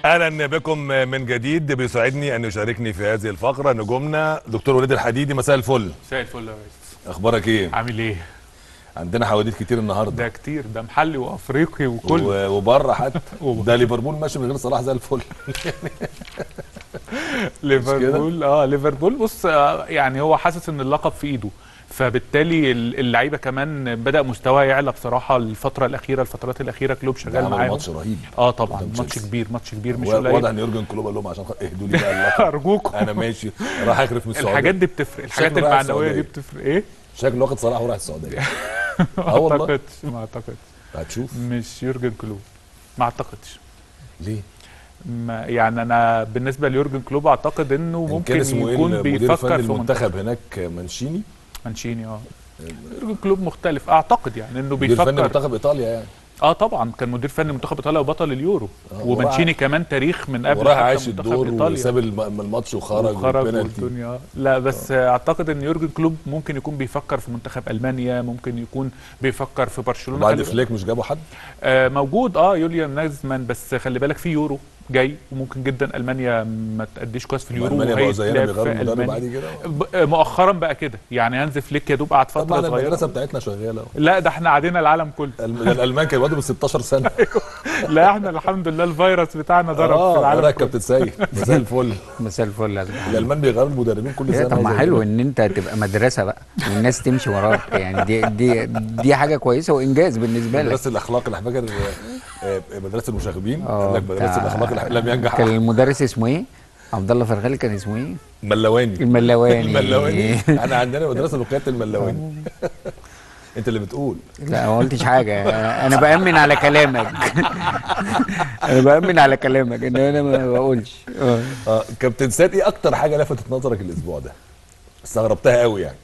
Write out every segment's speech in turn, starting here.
اهلا بكم من جديد بيسعدني ان يشاركني في هذه الفقره نجومنا دكتور وليد الحديدي مساء الفل مساء الفل يا ريس اخبارك ايه عامل ايه؟ عندنا حواديت كتير النهارده ده كتير ده محلي وافريقي وكل و- وبره حتى وبره. ده ليفربول ماشي من غير صلاح زي الفل ليفربول اه ليفربول بص آه، يعني هو حاسس ان اللقب في ايده فبالتالي ال- اللعيبه كمان بدا مستواها يعلى بصراحه الفتره الاخيره الفترات الاخيره كلوب ده شغال عمل معاهم ماتش رهيب اه طبعا قدام ماتش تشيلسي. كبير ماتش كبير مش واضح قليل ان يورجن كلوب قال لهم عشان خ- اهدوا لي بقى اللقب ارجوكم انا ماشي راح اخرف من السعوديه الحاجات دي بتفرق الحاجات شكله رايح المعنويه دي السعودية. بتفرق ايه؟ شكله واخد صلاح وراح السعوديه ما اه والله اعتقدش ما اعتقدش هتشوف مش يورجن كلوب ما اعتقدش ليه ما يعني انا بالنسبه ليورجن كلوب اعتقد انه إن ممكن كان اسمه ايه يكون المدير بيفكر الفني في منتخب المنتخب هناك مانشيني مانشيني اه يورجن كلوب مختلف اعتقد يعني انه مدير فني بيفكر منتخب ايطاليا يعني اه طبعا كان مدير فني منتخب ايطاليا وبطل اليورو آه، ومانشيني وراح- كمان تاريخ من قبل وراح حتى عاش منتخب الدور ايطاليا وساب الم- الماتش وخرج وخرج والبنالتي. والدنيا آه. لا بس آه. اعتقد ان يورجن كلوب ممكن يكون بيفكر في منتخب المانيا ممكن يكون بيفكر في برشلونه وبعد خلي بالك. فليك مش جابوا حد آه موجود اه يوليان ناجزمان بس خلي بالك في يورو جاي وممكن جدا المانيا ما تأديش كويس في اليورو المانيا بقوا زينا وهيتلعب بيغيروا في المدرب ألمانيا. عادي كده ب- آه، مؤخرا بقى كده يعني هانز فليك يا دوب قعد طب فتره ما صغيره المدرسه بتاعتنا شغاله اهو لا ده احنا عدينا العالم كله الم- ده الالمان كانوا بيقعدوا من 16 سنه لا احنا الحمد لله الفيروس بتاعنا ضرب في اه العالم رايك كله كابتن سيد مساء الفل مساء الفل يا زلمه الالمان بيغيروا المدربين كل إيه سنه طب ما زي حلو كده. ان انت تبقى مدرسه بقى والناس تمشي وراك يعني دي دي دي حاجه كويسه وانجاز بالنسبه لك مدرسه الاخلاق اللي فاكر آه، آه، مدرسه المشاغبين آه، قال لك مدرسه بتاع- الاخلاق اللي لم ينجح كان أحد. المدرس اسمه ايه؟ عبد الله فرغلي كان اسمه ايه؟ ملواني الملواني الملواني احنا عندنا مدرسه لقياده الملواني انت اللي بتقول لا ما قلتش حاجه انا بامن على كلامك انا بامن على كلامك ان انا ما بقولش آه. اه كابتن سيد ايه اكتر حاجه لفتت نظرك الاسبوع ده استغربتها قوي يعني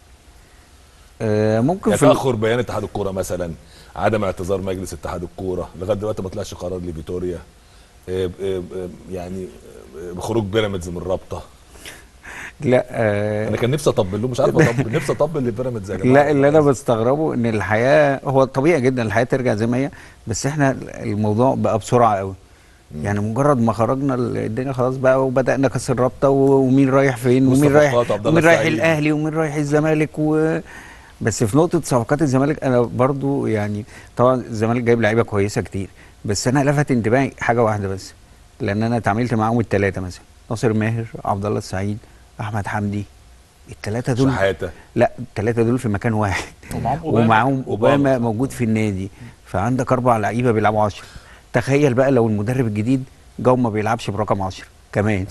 آه، ممكن يعني في ال- تاخر بيان اتحاد الكوره مثلا عدم اعتذار مجلس اتحاد الكوره لغايه دلوقتي ما طلعش قرار لفيتوريا آه، آه، آه، يعني آه، بخروج بيراميدز من الرابطه لا آه، انا كان نفسي اطبل له مش عارف اطبل نفسي اطبل لبيراميدز يا جماعه لا اللي انا بستغربه ان الحياه هو طبيعي جدا الحياه ترجع زي ما هي بس احنا الموضوع بقى بسرعه قوي يعني مجرد ما خرجنا الدنيا خلاص بقى وبدانا كاس الرابطه و- ومين رايح فين ومين مصطفى رايح خاطر، عبد الله ومين رايح السعيد. الاهلي ومين رايح الزمالك و بس في نقطه صفقات الزمالك انا برضو يعني طبعا الزمالك جايب لعيبه كويسه كتير بس انا لفت انتباهي حاجه واحده بس لان انا اتعاملت معاهم الثلاثه مثلا ناصر ماهر عبد الله السعيد احمد حمدي الثلاثه دول شحاته لا الثلاثه دول في مكان واحد ومعاهم أوباما. ومعاهم أوباما. اوباما موجود في النادي فعندك اربع لعيبه بيلعبوا 10 تخيل بقى لو المدرب الجديد جو ما بيلعبش برقم 10 كمان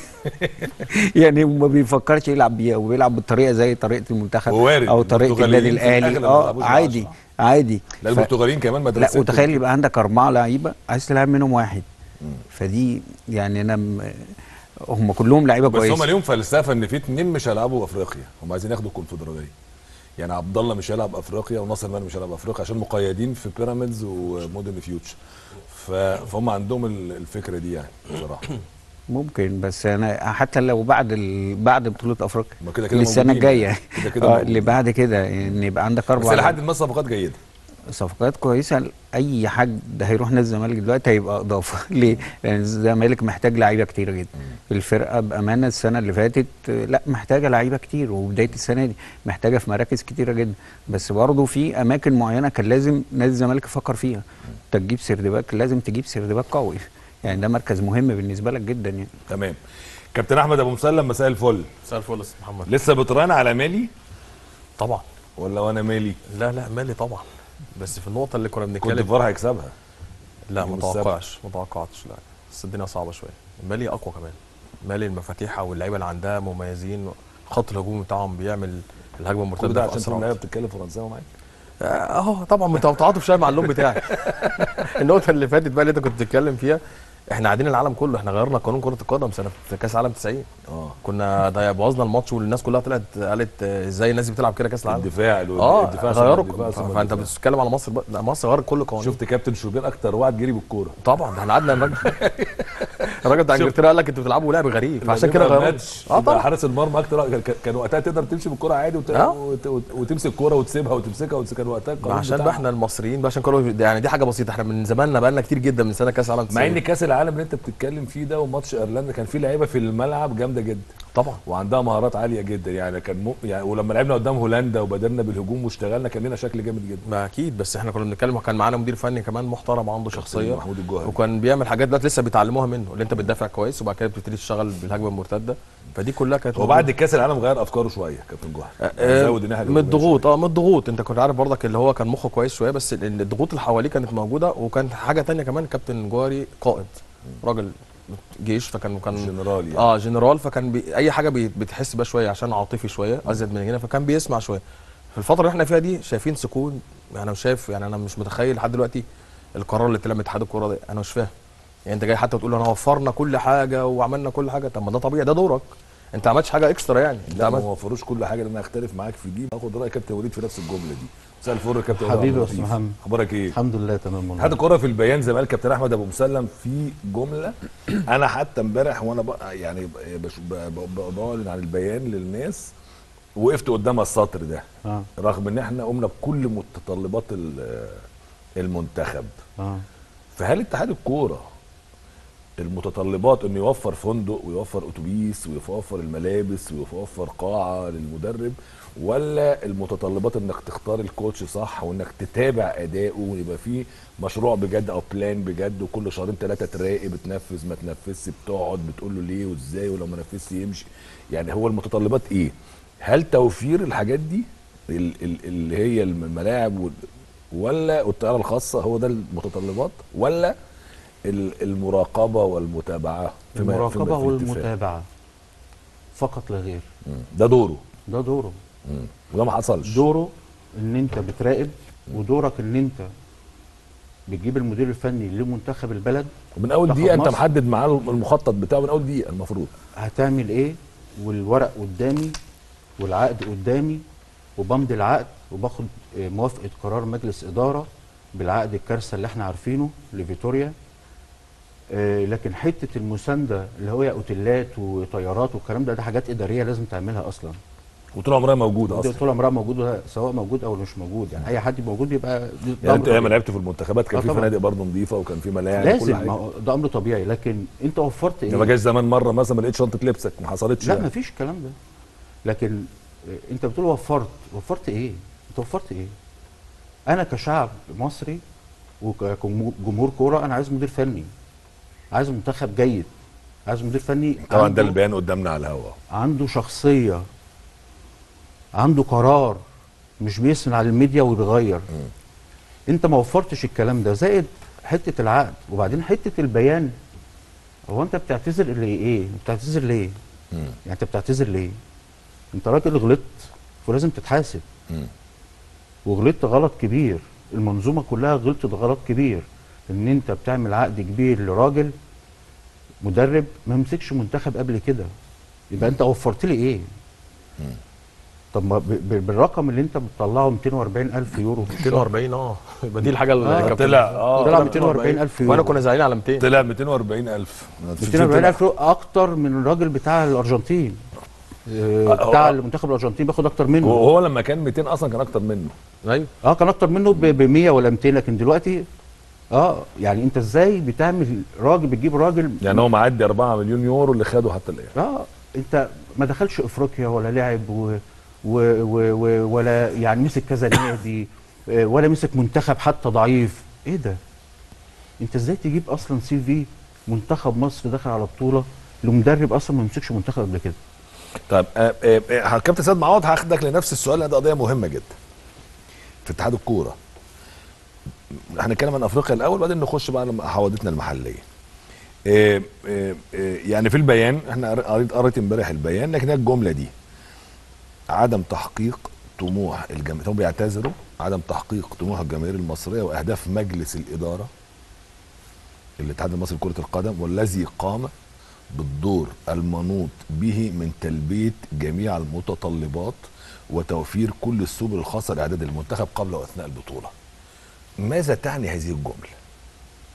يعني ما بيفكرش يلعب بيها وبيلعب بالطريقه زي طريقه المنتخب ووارد. او طريقه البرتغاليين النادي في الاهلي الأغلب ما اه بيلعبوش عادي بعشرة. عادي لا ف- البرتغاليين كمان لا مدرسه وتخيل يبقى عندك اربعه لعيبه عايز تلعب منهم واحد فدي يعني انا م- هم كلهم لعيبه بس هم كويسه ليهم فلسفه ان في اتنين مش هيلعبوا افريقيا هم عايزين ياخدوا الكونفدراليه يعني عبد الله مش هيلعب افريقيا وناصر ماهر مش هيلعب افريقيا عشان مقيدين في بيراميدز ومودرن فيوتشر ف- فهم عندهم ال- الفكره دي يعني بصراحه ممكن بس انا حتى لو بعد ال... بعد بطوله افريقيا ما كده كده للسنه موجودين الجايه يعني. كده كده اه موجودين. اللي بعد كده ان يبقى عندك بس اربع لحد ما الصفقات جيده صفقات كويسه اي حد هيروح نادي الزمالك دلوقتي هيبقى اضافه ليه؟ لان الزمالك محتاج لعيبه كتيره جدا الفرقه بامانه السنه اللي فاتت آه، لا محتاجه لعيبه كتير وبدايه السنه دي محتاجه في مراكز كتيره جدا بس برضه في اماكن معينه كان لازم نادي الزمالك يفكر فيها انت تجيب سردباك لازم تجيب سردباك قوي يعني ده مركز مهم بالنسبه لك جدا يعني تمام كابتن احمد ابو مسلم مساء الفل مساء الفل يا استاذ محمد لسه بتراهن على مالي طبعا ولا وانا مالي لا لا مالي طبعا بس في النقطه اللي كنا كنت بنتكلم فار هيكسبها لا يوم ما السبت. توقعش ما توقعتش لا بس الدنيا صعبه شويه مالي اقوى كمان مالي المفاتيح او اللعيبه اللي عندها مميزين خط الهجوم بتاعهم بيعمل الهجمه كل المرتده ده في عشان اسرع تقول وقت. لعيبه بتتكلم فرنساوي معاك آه، اهو طبعا انت بتعاطف شويه مع اللون بتاعي النقطه اللي فاتت بقى اللي انت كنت بتتكلم فيها احنا قاعدين العالم كله احنا غيرنا قانون كره القدم سنه كاس العالم 90 اه كنا ده بوظنا الماتش والناس كلها طلعت قالت آه، ازاي الناس دي بتلعب كده كاس العالم الدفاع اه الدفاع ثم غيروا الدفاع ثم فانت الدفاع. بتتكلم على مصر بقى لا مصر غيرت كل القوانين شفت كابتن شوبير اكتر واحد جري بالكوره طبعا ده احنا قعدنا نرجع الراجل بتاع شوف. انجلترا قال لك انتوا بتلعبوا لعب غريب فعشان كده غيروا غيروا ماتش اه طبعا حارس المرمى اكتر كان- كان وقتها تقدر تمشي بالكره عادي وت... آه. وت... وت... وتمسك الكره وتسيبها وتمسكها وتمسكها كان وقتها القانون عشان بقى بتاعها. احنا المصريين بقى عشان كانوا يعني دي حاجه بسيطه احنا من زماننا بقى لنا كتير جدا من سنه كاس عالم مع ان 90 كاس العالم اللي انت بتتكلم فيه ده وماتش ايرلندا كان فيه لعيبه في الملعب جامده جدا طبعا وعندها مهارات عاليه جدا يعني كان م... يعني ولما لعبنا قدام هولندا وبدلنا بالهجوم واشتغلنا كان لنا شكل جامد جدا ما اكيد بس احنا كنا بنتكلم كان معانا مدير فني كمان محترم عنده شخصيه محمود الجوهري وكان بيعمل حاجات دلوقتي لسه بيتعلموها منه اللي انت بتدافع كويس وبعد كده بتبتدي تشتغل بالهجمه المرتده فدي كلها كانت وبعد كاس العالم غير افكاره شويه كابتن جوهري آه، زود الناحيه من الضغوط اه من الضغوط انت كنت عارف برضك اللي هو كان مخه كويس شويه بس ال- الضغوط اللي حواليه كانت موجوده وكان حاجه تانية كمان كابتن جوهري قائد راجل جيش فكان كان جنرال يعني اه جنرال فكان بي اي حاجه بي بتحس بيها شويه عشان عاطفي شويه ازيد من هنا فكان بيسمع شويه في الفتره اللي احنا فيها دي شايفين سكون يعني انا شايف يعني انا مش متخيل لحد دلوقتي القرار اللي طلع من اتحاد الكوره ده انا مش فاهم يعني انت جاي حتى تقول انا وفرنا كل حاجه وعملنا كل حاجه طب ما ده طبيعي ده دورك انت ما عملتش حاجه اكسترا يعني انت لا ما عملت وفروش كل حاجه لان انا اختلف معاك في دي باخد راي كابتن وليد في نفس الجمله دي مساء الفل يا كابتن وليد حبيبي عبد يا اللطيف. أستاذ محمد. اخبارك ايه؟ الحمد لله تمام والله اتحاد الكوره في البيان زي ما قال كابتن احمد ابو مسلم في جمله انا حتى امبارح وانا بقى يعني ب- بش- ب- ب- بعلن عن البيان للناس وقفت قدام السطر ده اه رغم ان احنا قمنا بكل متطلبات ال- المنتخب اه فهل اتحاد الكوره المتطلبات انه يوفر فندق ويوفر اتوبيس ويوفر الملابس ويوفر قاعه للمدرب ولا المتطلبات انك تختار الكوتش صح وانك تتابع اداؤه ويبقى فيه مشروع بجد او بلان بجد وكل شهرين ثلاثه تراقب تنفذ ما تنفذش بتقعد بتقول له ليه وازاي ولو ما نفذش يمشي يعني هو المتطلبات ايه هل توفير الحاجات دي ال- ال- اللي هي الملاعب وال- ولا الطياره الخاصه هو ده المتطلبات ولا ال- المراقبه والمتابعه فيما- المراقبه فيما في اتفاق؟ والمتابعه فقط لا غير مم. ده دوره ده دوره مم. وده ما حصلش دوره ان انت بتراقب ودورك ان انت بتجيب المدير الفني لمنتخب البلد ومن اول منتخب دقيقه انت مصر. محدد معاه المخطط بتاعه من اول دقيقه المفروض هتعمل ايه والورق قدامي والعقد قدامي وبمضي العقد وباخد آه، موافقه قرار مجلس اداره بالعقد الكارثه اللي احنا عارفينه لفيتوريا آه، لكن حته المسانده اللي هو اوتيلات وطيارات والكلام ده ده حاجات اداريه لازم تعملها اصلا وطول عمرها موجوده دي اصلا طول عمرها موجوده سواء موجود او مش موجود يعني اي حد موجود بيبقى ده يعني انت أمر ايام ما طبيعي. لعبت في المنتخبات كان آه في طبعاً. فنادق برضه نظيفه وكان في ملاعب وكل لازم ما حاجه هو ده امر طبيعي لكن انت وفرت ايه؟ ما جاش زمان مره مثلا ما لقيتش شنطه لبسك ما حصلتش لا يعني. ما فيش الكلام ده لكن آه، انت بتقول وفرت وفرت ايه انت وفرت ايه انا كشعب مصري وكجمهور كوره انا عايز مدير فني عايز منتخب جيد عايز مدير فني طبعا ده عنده- البيان قدامنا على الهواء عنده شخصيه عنده قرار مش بيسند على الميديا ويتغير انت ما وفرتش الكلام ده زائد حته العقد وبعدين حته البيان هو انت بتعتذر لايه بتعتذر ليه مم. يعني انت بتعتذر ليه انت راجل غلطت ولازم تتحاسب مم. وغلطت غلط كبير المنظومه كلها غلطت غلط كبير ان انت بتعمل عقد كبير لراجل مدرب ما مسكش منتخب قبل كده يبقى انت وفرت لي ايه طب ما ب- ب- بالرقم اللي انت بتطلعه 240 الف يورو في الشهر 240 اه يبقى دي الحاجه اللي آه، كابتن- طلع اه طلع 240 الف يورو وانا كنا زعلانين على 200 طلع 240000 240 الف يورو اكتر من الراجل بتاع الارجنتين آه، آه، بتاع هو- المنتخب الارجنتين بياخد اكتر منه وهو لما كان 200 اصلا كان اكتر منه ايوه اه كان اكتر منه ب 100 ولا 200 لكن دلوقتي اه يعني انت ازاي بتعمل راجل بتجيب راجل يعني هو معدي 4 مليون يورو اللي خده حتى الان اه انت ما دخلش افريقيا ولا لعب و و و و ولا يعني مسك كذا نادي آه، ولا مسك منتخب حتى ضعيف ايه ده انت ازاي تجيب اصلا سي في منتخب مصر داخل على بطوله لمدرب اصلا ما مسكش منتخب قبل كده طيب آه، آه، آه، كابتن سيد معوض هاخدك لنفس السؤال لان ده قضيه مهمه جدا في اتحاد الكوره هنتكلم عن افريقيا الاول بعدين نخش بقى على حوادثنا المحليه آه، آه، آه، يعني في البيان احنا قر- قريت قريت امبارح البيان لكن هي الجمله دي عدم تحقيق طموح الجماهير هم بيعتذروا عدم تحقيق طموح الجماهير المصريه واهداف مجلس الاداره الاتحاد المصري لكره القدم والذي قام بالدور المنوط به من تلبيه جميع المتطلبات وتوفير كل السبل الخاصه لاعداد المنتخب قبل واثناء البطوله. ماذا تعني هذه الجمله؟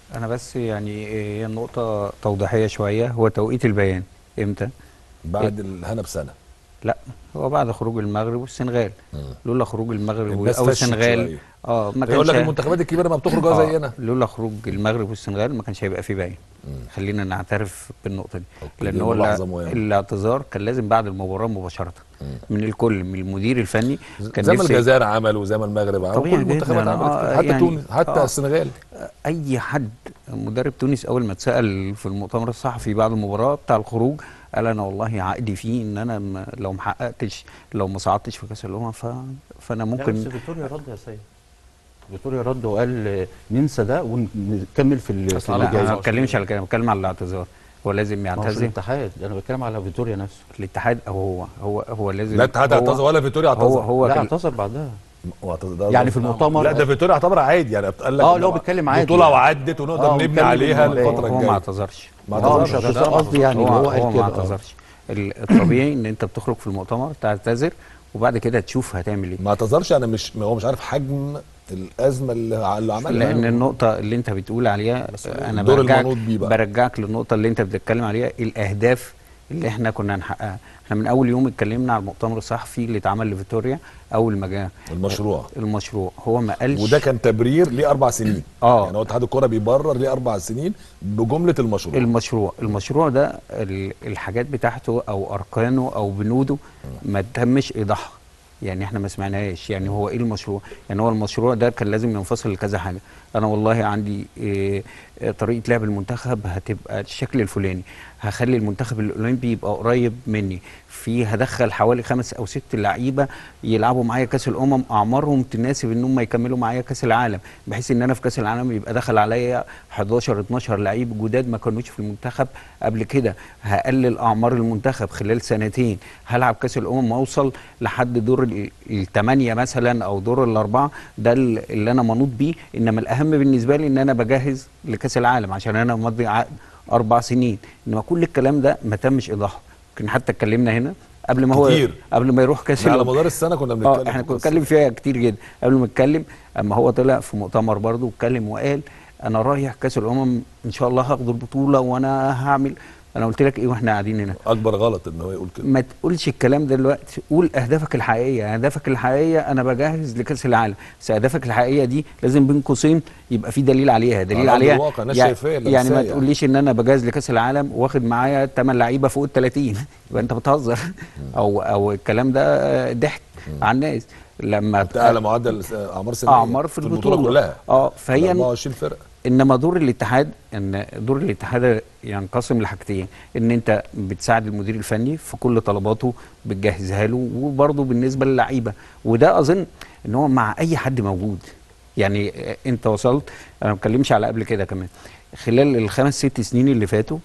انا بس يعني هي النقطه توضيحيه شويه هو توقيت البيان امتى بعد الهنا بسنه لا هو بعد خروج المغرب والسنغال لولا خروج المغرب الناس او فشت السنغال شوية. اه ما يقول لك كانش المنتخبات الكبيره ما بتخرج آه، زينا لولا خروج المغرب والسنغال ما كانش هيبقى فيه باين خلينا نعترف بالنقطه دي أوكي، لان دي هو ملاحظة الع- مهمة. الاعتذار كان لازم بعد المباراه مباشره من الكل من المدير الفني كان زي ما نفسي- الجزائر عملوا وزي ما المغرب عملوا طبيعي كل المنتخبات جداً، عملت آه، كده حتى يعني- تونس حتى آه. السنغال اي حد مدرب تونس اول ما اتسال في المؤتمر الصحفي بعد المباراه بتاع الخروج قال انا والله عقدي فيه ان انا م- لو ما حققتش لو ما صعدتش في كاس الامم ف... فانا لا بس ممكن فيتوريا رد يا سيد فيتوريا رد وقال آه، ننسى ده ونكمل في ال- في أصل اللي لا جاي انا ما جاي. بتكلمش على كده بتكلم على الاعتذار هو لازم ما هوش يعتذر الاتحاد انا بتكلم على فيتوريا نفسه الاتحاد او هو هو هو لازم لا اتحاد هو- اعتذر ولا فيتوريا اعتذر هو هو لا كان- اعتذر بعدها واعتذر ده- يعني في المؤتمر لا ده فيتوريا اعتبر عادي يعني قال لك آه، إن اللي هو بيتكلم عادي بطوله يعني. وعدت ونقدر آه، نبني وبيتكلم عليها إن هو- الفتره هو ما الجايه اعتذرش ما اه مش اعتذرش اعتذار قصدي يعني اللي هو هو هو قال ما كده آه. اعتذرش ال- الطبيعي ان انت بتخرج في المؤتمر تعتذر وبعد كده تشوف هتعمل ايه ما اعتذرش انا مش هو مش عارف حجم الازمه اللي اللي عملها لان النقطه اللي انت بتقول عليها انا الدور برجعك المنوط بيه بقى. برجعك للنقطه اللي انت بتتكلم عليها الاهداف اللي احنا كنا هنحققها احنا من اول يوم اتكلمنا على المؤتمر الصحفي اللي اتعمل لفيتوريا اول ما جه المشروع المشروع هو ما قالش وده كان تبرير ليه اربع سنين آه. يعني هو اتحاد الكوره بيبرر ليه اربع سنين بجمله المشروع المشروع المشروع ده ال- الحاجات بتاعته او اركانه او بنوده ما تمش ايضاحها يعني احنا ما سمعناهاش يعني هو ايه المشروع يعني هو المشروع ده كان لازم ينفصل لكذا حاجه انا والله عندي إيه إيه طريقه لعب المنتخب هتبقى الشكل الفلاني هخلي المنتخب الاولمبي يبقى قريب مني في هدخل حوالي خمس او ست لعيبه يلعبوا معايا كاس الامم اعمارهم تناسب ان هم يكملوا معايا كاس العالم بحيث ان انا في كاس العالم يبقى دخل عليا 11 12 لعيب جداد ما كانوش في المنتخب قبل كده هقلل اعمار المنتخب خلال سنتين هلعب كاس الامم اوصل لحد دور الثمانيه مثلا او دور الاربعه ده ال- اللي انا منوط بيه انما الاهم بالنسبه لي ان انا بجهز لكاس العالم عشان انا مضي عقد اربع سنين انما كل الكلام ده ما تمش ايضاحه يمكن حتى اتكلمنا هنا قبل ما هو كتير. قبل ما يروح كاس إحنا على الأمم. مدار السنه كنا اه بنتكلم احنا في كنا القصة. بنتكلم فيها كتير جدا قبل ما نتكلم اما هو طلع في مؤتمر برضه واتكلم وقال انا رايح كاس الامم ان شاء الله هاخد البطوله وانا هعمل انا قلت لك ايه واحنا قاعدين هنا اكبر غلط ان هو يقول كده ما تقولش الكلام ده دلوقتي قول اهدافك الحقيقيه اهدافك الحقيقيه انا بجهز لكاس العالم بس اهدافك الحقيقيه دي لازم بين قوسين يبقى في دليل عليها دليل على أرض عليها الواقع، ناس يعني, شايفاه، لمساه يعني ما يعني. تقوليش ان انا بجهز لكاس العالم واخد معايا 8 لعيبه فوق ال 30 يبقى انت بتهزر او او الكلام ده ضحك على الناس لما اعلى معدل اعمار سنيه اعمار في البطوله كلها اه فهي 24 فرقه انما دور الاتحاد ان دور الاتحاد ينقسم لحاجتين ان انت بتساعد المدير الفني في كل طلباته بتجهزها له وبرضه بالنسبه للعيبه وده اظن ان هو مع اي حد موجود يعني آه، انت وصلت انا ما بتكلمش على قبل كده كمان خلال الخمس ست سنين اللي فاتوا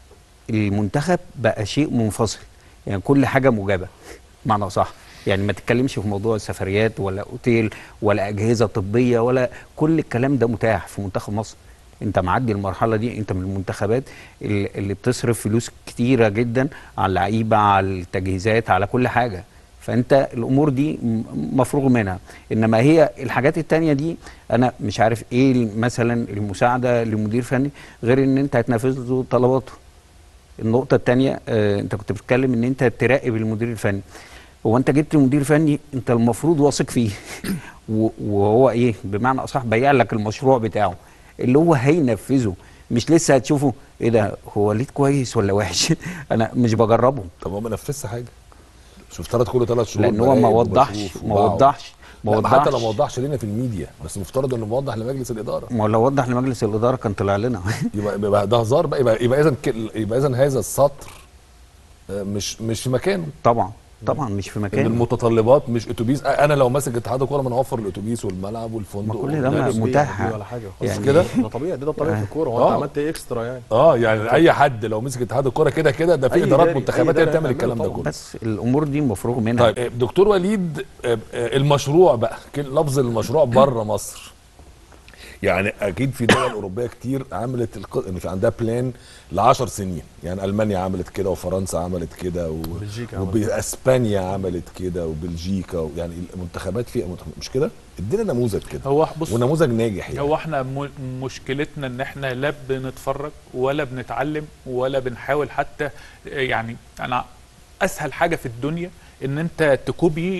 المنتخب بقى شيء منفصل يعني كل حاجه مجابه معنى صح يعني ما تتكلمش في موضوع السفريات ولا اوتيل ولا اجهزه طبيه ولا كل الكلام ده متاح في منتخب مصر انت معدي المرحله دي انت من المنتخبات اللي اللي بتصرف فلوس كتيره جدا على اللعيبه على التجهيزات على كل حاجه فانت الامور دي م- مفروغ منها انما هي الحاجات التانية دي انا مش عارف ايه مثلا المساعده لمدير فني غير ان انت هتنفذ له طلباته النقطة التانية آه انت كنت بتتكلم ان انت تراقب المدير الفني هو انت جبت مدير فني انت المفروض واثق فيه و- وهو ايه بمعنى اصح بيع لك المشروع بتاعه اللي هو هينفذه مش لسه هتشوفه ايه ده هو ليد كويس ولا وحش انا مش بجربه طب هو ما نفذش حاجه مش افترض كل ثلاث شهور لان هو ما براقب وضحش وبشوف ما وبقعد. وضحش ما لا، حتى لو وضحش ما وضحش لينا في الميديا بس مفترض انه موضح لمجلس الاداره ما هو لو وضح لمجلس الاداره كان طلع لنا يبقى يبقى ده هزار بقى يبقى يبقى اذا يبقى اذا هذا السطر آه، مش مش في مكانه طبعا طبعا مش في ان مكانه المتطلبات مش اتوبيس آه، انا لو ماسك اتحاد الكوره ما انا اوفر الاتوبيس والملعب والفندق ما كل ده والمدرس. ما- متاح. ولا حاجه يعني يعني كده ده طبيعي ده, ده طبيعي في الكوره هو انت آه. عملت ايه اكسترا يعني اه يعني اي حد لو مسك اتحاد الكوره كده كده ده في أي ادارات داري- منتخبات أي هي داري بتعمل الكلام ده هيعمله كله بس الامور دي مفروغ منها طيب آه، دكتور وليد آه، آه، المشروع بقى كل- لفظ المشروع بره مصر يعني اكيد في دول اوروبيه كتير عملت الق... ان في عندها بلان ل 10 سنين يعني المانيا عملت كده وفرنسا عملت كده و... بلجيكا عملت واسبانيا عملت كده وبلجيكا و... يعني المنتخبات فيها مش كده ادينا نموذج كده هو بص ونموذج ناجح يعني هو احنا م- مشكلتنا ان احنا لا بنتفرج ولا بنتعلم ولا بنحاول حتى يعني انا اسهل حاجه في الدنيا ان انت تكوبي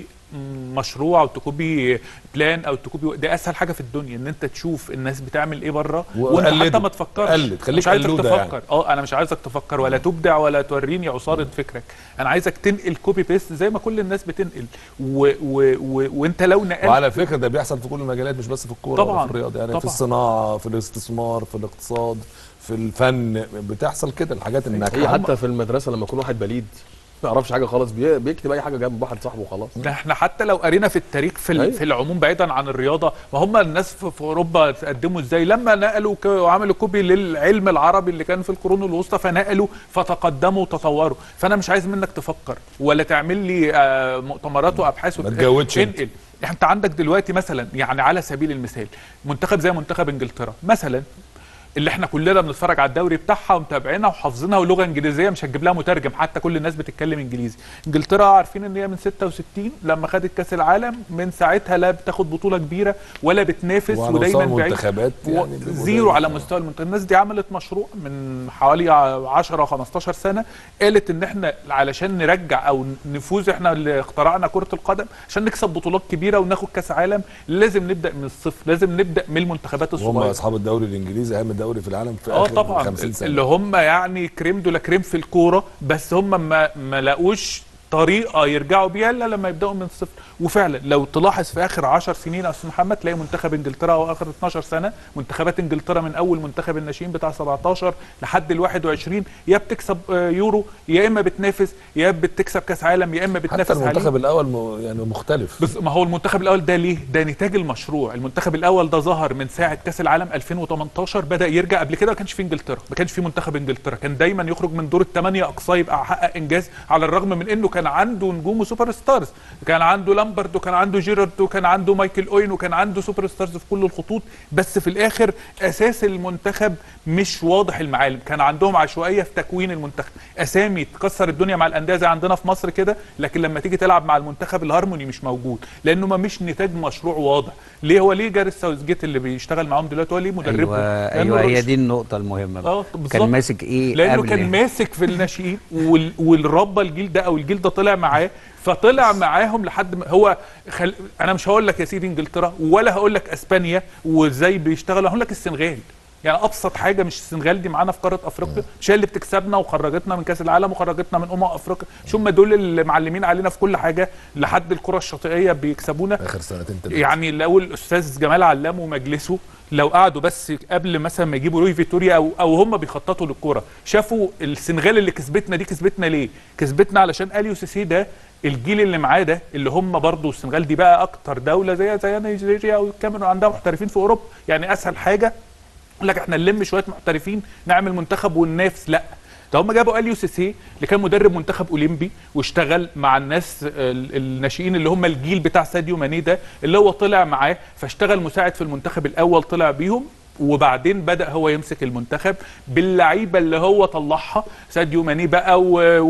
مشروع او تكوبي بلان او تكوبي ده اسهل حاجه في الدنيا ان انت تشوف الناس بتعمل ايه بره وانت وقلده. حتى ما تفكرش قلد. خليك مش عايزك قلودة تفكر يعني. اه انا مش عايزك تفكر ولا تبدع ولا توريني عصاره فكرك انا عايزك تنقل كوبي بيست زي ما كل الناس بتنقل و و و وانت لو نقلت وعلى فكره ده بيحصل في كل المجالات مش بس في الكوره ولا طبعاً. في الرياضه يعني طبعاً. في الصناعه في الاستثمار في الاقتصاد في الفن بتحصل كده الحاجات الناجحه هي حتى في المدرسه لما يكون واحد بليد ما يعرفش حاجه خالص بي- بيكتب اي حاجه جنب واحد صاحبه وخلاص ده احنا حتى لو قرينا في التاريخ في, ال- أيوة. في العموم بعيدا عن الرياضه ما هم الناس في, في اوروبا تقدموا ازاي لما نقلوا ك- وعملوا كوبي للعلم العربي اللي كان في القرون الوسطى فنقلوا فتقدموا وتطوروا فانا مش عايز منك تفكر ولا تعمل لي آه، مؤتمرات وابحاث ما وت- تجودش انت. انقل انت عندك دلوقتي مثلا يعني على سبيل المثال منتخب زي منتخب انجلترا مثلا اللي احنا كلنا بنتفرج على الدوري بتاعها ومتابعينها وحافظينها ولغه انجليزيه مش هتجيب لها مترجم حتى كل الناس بتتكلم انجليزي انجلترا عارفين ان هي من 66 لما خدت كاس العالم من ساعتها لا بتاخد بطوله كبيره ولا بتنافس وعلى ودايما مستوى بعيد المنتخبات و- يعني بيبقوا زيرو دايماً- على مستوى المنتخب الناس دي عملت مشروع من حوالي 10 15 سنه قالت ان احنا علشان نرجع او نفوز احنا اللي اخترعنا كره القدم عشان نكسب بطولات كبيره وناخد كاس عالم لازم نبدا من الصفر لازم نبدا من المنتخبات وهم الصغيره اصحاب الدوري الانجليزي اهم دوري في العالم في اه اخر طبعا 50 سنه اللي هم يعني كريم دولا كريم في الكوره بس هم ما ما لاقوش طريقه يرجعوا بيها الا لما يبداوا من الصفر وفعلا لو تلاحظ في اخر 10 سنين يا استاذ محمد تلاقي منتخب انجلترا او اخر 12 سنه منتخبات انجلترا من اول منتخب الناشئين بتاع 17 لحد ال 21 يا بتكسب آه، يورو يا اما بتنافس يا بتكسب كاس عالم يا اما حتى بتنافس عليه المنتخب الاول م... يعني مختلف بس ما هو المنتخب الاول ده ليه؟ ده نتاج المشروع، المنتخب الاول ده ظهر من ساعه كاس العالم 2018 بدا يرجع قبل كده ما كانش في انجلترا، ما كانش في منتخب انجلترا، كان دايما يخرج من دور الثمانيه اقصاه يبقى حقق انجاز على الرغم من انه كان عنده نجوم وسوبر ستارز، كان عنده لامبرد وكان عنده جيرارد وكان عنده مايكل اوين وكان عنده سوبر ستارز في كل الخطوط، بس في الاخر اساس المنتخب مش واضح المعالم، كان عندهم عشوائيه في تكوين المنتخب، اسامي تكسر الدنيا مع الانديه زي عندنا في مصر كده، لكن لما تيجي تلعب مع المنتخب الهارموني مش موجود، لانه ما مش نتاج مشروع واضح، ليه هو ليه جاريس ساوثجيت اللي بيشتغل معاهم دلوقتي هو ليه مدربهم؟ ايوه لأنه ايوه هي الرئيس- دي النقطه المهمه بقى. اه بالظبط كان ماسك ايه لانه قبل كان ماسك في الناشئين وال- والربى الجيل ده او الجيل ده طلع معاه فطلع معاهم لحد ما هو خل... انا مش هقول لك يا سيدي انجلترا ولا هقول لك اسبانيا وازاي بيشتغلوا هقول لك السنغال يعني ابسط حاجه مش السنغال دي معانا في قاره افريقيا مش هي اللي بتكسبنا وخرجتنا من كاس العالم وخرجتنا من امم افريقيا مش هم دول اللي معلمين علينا في كل حاجه لحد الكره الشاطئيه بيكسبونا اخر سنتين ثلاثه يعني لو الاستاذ جمال علام ومجلسه لو قعدوا بس قبل مثلا ما يجيبوا روي فيتوريا او او هم بيخططوا للكوره شافوا السنغال اللي كسبتنا دي كسبتنا ليه؟ كسبتنا علشان اليو سيسي ده الجيل اللي معاه ده اللي هم برضو السنغال دي بقى اكتر دوله زي زي نيجيريا او الكاميرون عندها محترفين في اوروبا يعني اسهل حاجه يقول لك احنا نلم شويه محترفين نعمل منتخب وننافس لا ده هم جابوا اليو سيسي اللي كان مدرب منتخب اولمبي واشتغل مع الناس ال- الناشئين اللي هم الجيل بتاع ساديو ماني ده اللي هو طلع معاه فاشتغل مساعد في المنتخب الاول طلع بيهم وبعدين بدا هو يمسك المنتخب باللعيبه اللي هو طلعها ساديو ماني بقى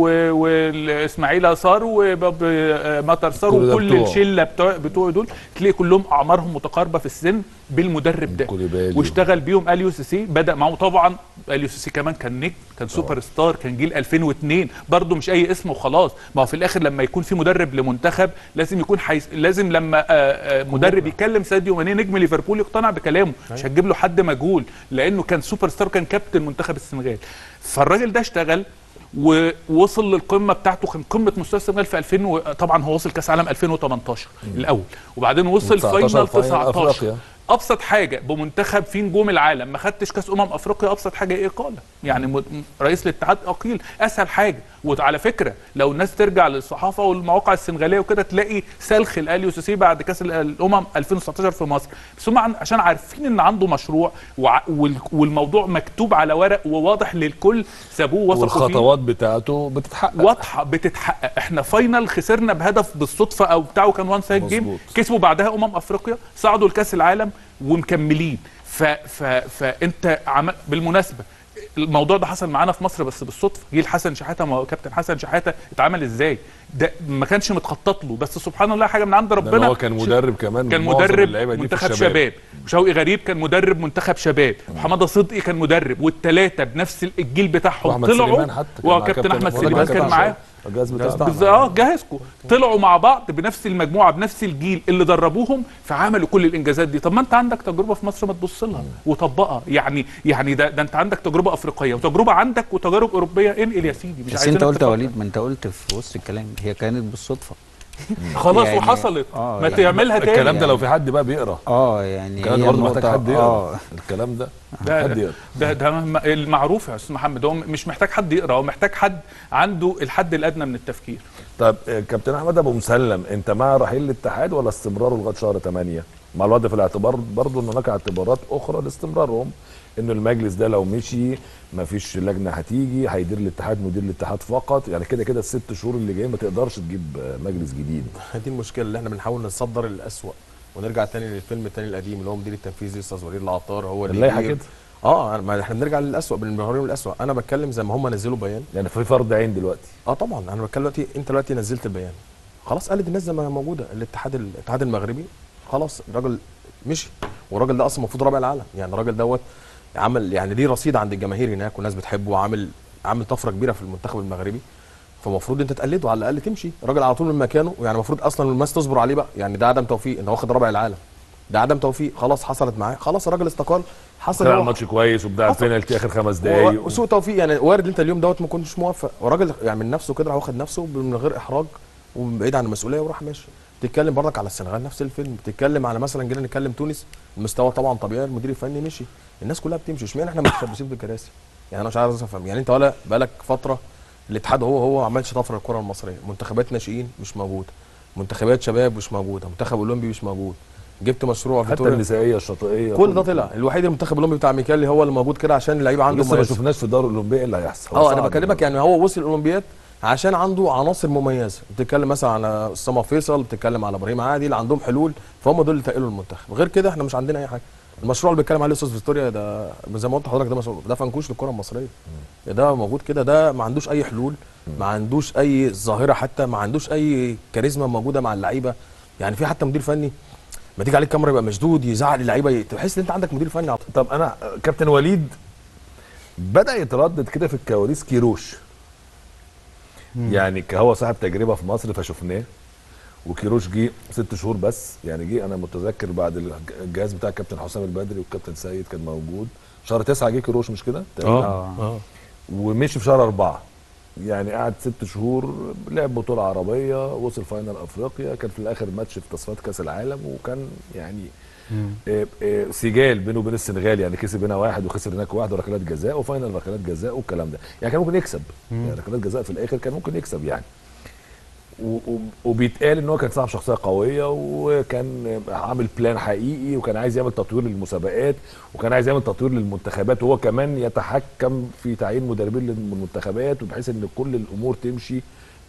واسماعيل صار ومطر صار كل ده وكل بتوعه. الشله بتوع بتوع دول تلاقي كلهم اعمارهم متقاربه في السن بالمدرب ده كوليبالي. واشتغل بيهم اليو سي سي بدا معه طبعا اليو سي سي كمان كان نجم كان سوبر ستار كان جيل 2002 برضه مش اي اسم وخلاص ما هو في الاخر لما يكون في مدرب لمنتخب لازم يكون حيث لازم لما آه، آه، مدرب يكلم ساديو ماني نجم ليفربول يقتنع بكلامه مش هتجيب له حد مجهول لانه كان سوبر ستار كان كابتن منتخب السنغال فالراجل ده اشتغل ووصل للقمه بتاعته كان قمه مستوى السنغال في 2000 و... طبعا هو وصل كاس عالم 2018 الاول وبعدين وصل 19 فاينل فاينل 19 أفريقيا. ابسط حاجه بمنتخب فيه نجوم العالم ما خدتش كاس امم افريقيا ابسط حاجه ايه اقاله يعني م- رئيس الاتحاد اقيل اسهل حاجه وعلى فكره لو الناس ترجع للصحافه والمواقع السنغاليه وكده تلاقي سلخ الاليو سيسي بعد كاس ال- الامم 2019 في مصر بس هم عن- عشان عارفين ان عنده مشروع وع- وال- والموضوع مكتوب على ورق وواضح للكل سابوه وثقوا فيه والخطوات بتاعته بتتحقق واضحه بتتحقق احنا فاينل خسرنا بهدف بالصدفه او بتاعه كان وان سايد جيم مظبوط. كسبوا بعدها امم افريقيا صعدوا لكاس العالم ومكملين ف ف فانت عمل بالمناسبه الموضوع ده حصل معانا في مصر بس بالصدفه جيل حسن شحاته ما هو كابتن حسن شحاته اتعمل ازاي ده ما كانش متخطط له بس سبحان الله حاجه من عند لأن ربنا هو كان مدرب كمان كان معظم مدرب اللعيبة دي في منتخب الشباب. شباب وشوقي غريب كان مدرب منتخب شباب وحماده صدقي كان مدرب والثلاثه بنفس الجيل بتاعهم واحمد طلعوا سليمان حتى كان مع وكابتن احمد ولا سليمان كان كان معاه الجهاز بتاعه بالظبط اه جهزكم طلعوا مع بعض بنفس المجموعه بنفس الجيل اللي دربوهم فعملوا كل الانجازات دي طب ما انت عندك تجربه في مصر ما تبص لها وطبقها يعني يعني ده, ده انت عندك تجربه افريقيه وتجربه عندك وتجارب اوروبيه انقل يا سيدي مش بس عايزين انت قلت يا نتفق. وليد ما انت قلت في وسط الكلام هي كانت بالصدفه خلاص يعني- وحصلت آه، ما يعني تعملها تاني الكلام ده لو في حد بقى بيقرا اه يعني الكلام ده هي برضه محتاج النقطة- حد يقرا اه الكلام ده ده حد يقرا ده ده م- المعروف يا استاذ محمد هو مش محتاج حد يقرا هو محتاج حد عنده الحد الادنى من التفكير طب آه، كابتن احمد ابو مسلم انت مع رحيل الاتحاد ولا استمراره لغايه شهر 8 مع الوضع في الاعتبار برضه ان هناك اعتبارات اخرى لاستمرارهم انه المجلس ده لو مشي مفيش لجنه هتيجي هيدير الاتحاد مدير الاتحاد فقط يعني كده كده الست شهور اللي جايين ما تقدرش تجيب آه، مجلس جديد دي المشكله اللي احنا بنحاول نصدر الاسوأ ونرجع تاني للفيلم التاني القديم اللي هو مدير التنفيذي استاذ وليد العطار هو اللي اللائحه يدير. كده اه ما احنا بنرجع للاسوأ بنوريهم الاسوأ انا بتكلم زي ما هم نزلوا بيان يعني في فرض عين دلوقتي اه طبعا انا بتكلم دلوقتي انت دلوقتي نزلت البيان خلاص قالت الناس زي ما هي موجوده الاتحاد الاتحاد المغربي خلاص الراجل مشي والراجل ده اصلا المفروض رابع العالم يعني الراجل دوت عمل يعني ليه رصيد عند الجماهير هناك والناس بتحبه وعامل عامل طفره كبيره في المنتخب المغربي فالمفروض انت تقلده على الاقل تمشي الراجل على طول من مكانه يعني المفروض اصلا الناس تصبر عليه بقى يعني ده عدم توفيق ان هو واخد رابع العالم ده عدم توفيق خلاص حصلت معاه خلاص الراجل استقال حصل طلع هو- الماتش كويس وبدأ حصل. بينالتي اخر خمس دقايق و- وسوء توفيق يعني وارد انت اليوم دوت ما كنتش موفق وراجل يعني من نفسه كده راح واخد نفسه من غير احراج وبعيد عن المسؤوليه وراح ماشي بتتكلم برضك على السنغال نفس الفيلم بتتكلم على مثلا جينا نتكلم تونس المستوى طبعا طبيعي المدير الفني مشي الناس كلها بتمشي اشمعنى احنا متشبثين بالكراسي يعني انا مش عايز افهم يعني انت ولا بقالك فتره الاتحاد هو هو ما عملش طفره الكره المصريه منتخبات ناشئين مش موجوده منتخبات شباب مش موجوده منتخب اولمبي مش موجود جبت مشروع حتى فيتوريا النسائيه الشاطئيه كل ده طلع الوحيد المنتخب الاولمبي بتاع ميكالي هو اللي موجود كده عشان اللعيبه عنده لسه ما مميزة. شفناش في الدوري الاولمبي ايه اللي هيحصل هو اه انا صعب. بكلمك يعني هو وصل الاولمبياد عشان عنده عناصر مميزه بتتكلم مثلا على اسامه فيصل بتتكلم على ابراهيم عادل عندهم حلول فهم دول اللي تقلوا المنتخب غير كده احنا مش عندنا اي حاجه المشروع اللي بيتكلم عليه استاذ فيكتوريا ده زي ما قلت لحضرتك ده مشروع ده فنكوش للكره المصريه ده موجود كده ده ما عندوش اي حلول ما عندوش اي ظاهره حتى ما عندوش اي كاريزما موجوده مع اللعيبه يعني في حتى مدير فني ما تيجي عليك كاميرا يبقى مشدود يزعل اللعيبه تحس ان انت عندك مدير فني طب انا كابتن وليد بدا يتردد كده في الكواليس كيروش يعني ك- هو صاحب تجربه في مصر فشفناه وكيروش جه ست شهور بس يعني جه انا متذكر بعد الج- الجهاز بتاع الكابتن حسام البدري والكابتن سيد كان موجود شهر تسعة جه كيروش مش كده؟ تقريباً. اه ومشي في شهر أربعة يعني قعد ست شهور لعب بطولة عربية وصل فاينل أفريقيا كان في الآخر ماتش في تصفيات كأس العالم وكان يعني آه، آه، سجال بينه وبين السنغال يعني كسب هنا واحد وخسر هناك واحد وركلات جزاء وفاينل ركلات جزاء والكلام ده يعني كان ممكن يكسب يعني ركلات جزاء في الآخر كان ممكن يكسب يعني و- و- وبيتقال ان هو كان صاحب شخصيه قويه وكان عامل بلان حقيقي وكان عايز يعمل تطوير للمسابقات وكان عايز يعمل تطوير للمنتخبات وهو كمان يتحكم في تعيين مدربين للمنتخبات وبحيث ان كل الامور تمشي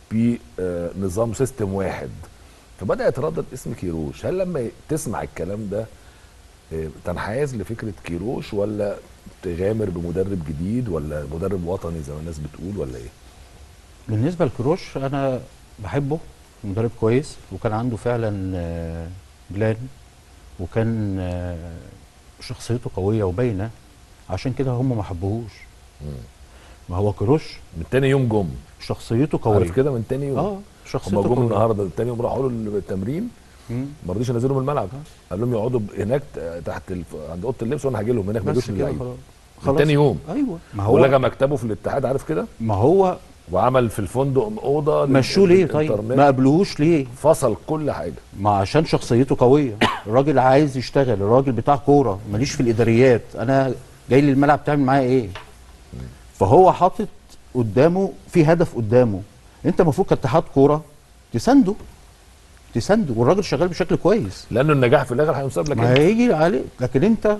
بنظام سيستم واحد فبدا يتردد اسم كيروش هل لما تسمع الكلام ده آه، تنحاز لفكره كيروش ولا تغامر بمدرب جديد ولا مدرب وطني زي ما الناس بتقول ولا ايه؟ بالنسبه لكروش انا بحبه مدرب كويس وكان عنده فعلا آه، بلان وكان آه، شخصيته قويه وباينه عشان كده هم ما حبوهوش ما هو كروش من تاني يوم جم شخصيته قويه عارف كده من تاني يوم اه هم شخصيته جم قويه النهارده تاني يوم راحوا له التمرين مم. ما رضيش ينزلهم الملعب قال لهم يقعدوا هناك تحت الف... عند اوضه اللبس وانا هاجي لهم هناك ما بس يجوش كده اللعيبه خلاص من تاني يوم ايوه ما ولغى هو مكتبه في الاتحاد عارف كده ما هو وعمل في الفندق اوضه لل- مشوه ليه طيب للإنترنت. ما قبلوهوش ليه فصل كل حاجه ما عشان شخصيته قويه الراجل عايز يشتغل الراجل بتاع كوره ماليش في الاداريات انا جاي لي الملعب تعمل معايا ايه فهو حاطط قدامه في هدف قدامه انت المفروض كاتحاد كوره تسنده تسنده والراجل شغال بشكل كويس لانه النجاح في الاخر هينسب لك ما انت. هيجي عليه لكن انت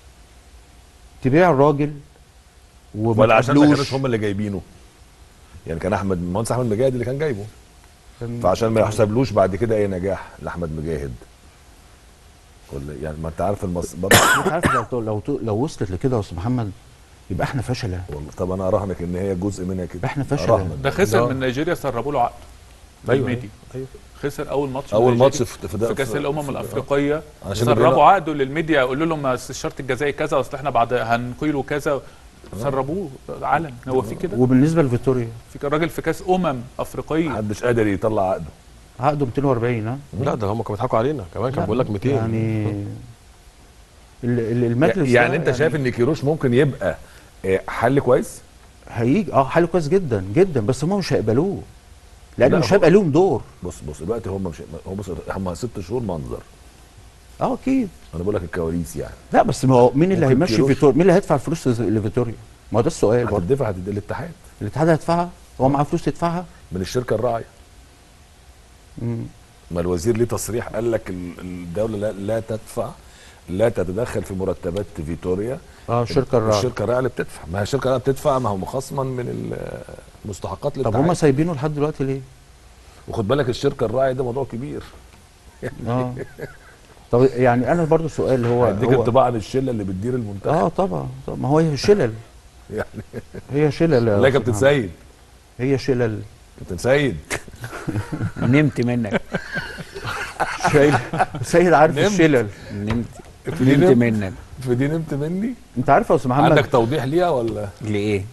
تبيع الراجل وما ولا عشان ما تقابلوش. كانوش هم اللي جايبينه يعني كان احمد المهندس احمد مجاهد اللي كان جايبه فعشان ما يحسبلوش بعد كده اي نجاح لاحمد مجاهد ولا يعني ما انت عارف المص... برضه انت عارف لو لو لو وصلت لكده يا استاذ محمد يبقى احنا فشله والله طب انا اراهنك ان هي جزء منها كده احنا فشل. أراهنك. ده خسر ده- من نيجيريا سربوا له عقد أيوة، الميدي أيوة. خسر اول ماتش اول من ماتش نيجيريا في في, في كاس الامم الافريقيه عشان سربوا بيلعب- عقده للميديا يقولوا لهم أصل الشرط الجزائي كذا اصل احنا بعد هنقيله كذا سربوه علن هو في كده وبالنسبه لفيتوريا في كان راجل في كاس امم افريقيه محدش قادر يطلع عقده عقده 240 ها لا ده هم كانوا بيضحكوا علينا كمان كان بيقول لك 200 يعني ال- ال- المجلس يعني ده انت شايف ان كيروش ممكن يبقى آه، حل كويس هيجي اه حاله كويس جدا جدا بس هم مش هيقبلوه لان لا، مش هو- هيبقى لهم دور بص بص دلوقتي هم مش هم بص هم ست شهور منظر اه اكيد انا بقول لك الكواليس يعني لا بس ما هو مين اللي ممكن هيمشي كيروش. فيتوريا مين اللي هيدفع الفلوس لفيتوريا ما هو ده السؤال برضه هتدفع هتدي الاتحاد الاتحاد هيدفعها هو معاه فلوس يدفعها من الشركه الراعيه مم. ما الوزير ليه تصريح قال لك ال- الدوله لا, لا تدفع لا تتدخل في مرتبات فيتوريا اه الشركه الراعيه الشركه الراعيه اللي بتدفع ما هي الشركه الراعيه بتدفع ما هو مخصما من ال- مستحقات طب الاتحاد هم سايبينه لحد دلوقتي ليه؟ وخد بالك الشركه الراعيه ده موضوع كبير اه طب يعني انا برضو سؤال هو هيديك هو انطباع عن الشله اللي بتدير المنتخب اه طبعا طبعا ما هو هي شلل يعني هي شلل يا لا أستاذ كابتن محمد. سيد هي شلل كابتن سيد نمت منك شايل سيد عارف نمت. الشلل نمت في دي نمت نمت منك في دي نمت مني انت عارف يا استاذ محمد عندك توضيح ليها ولا لإيه؟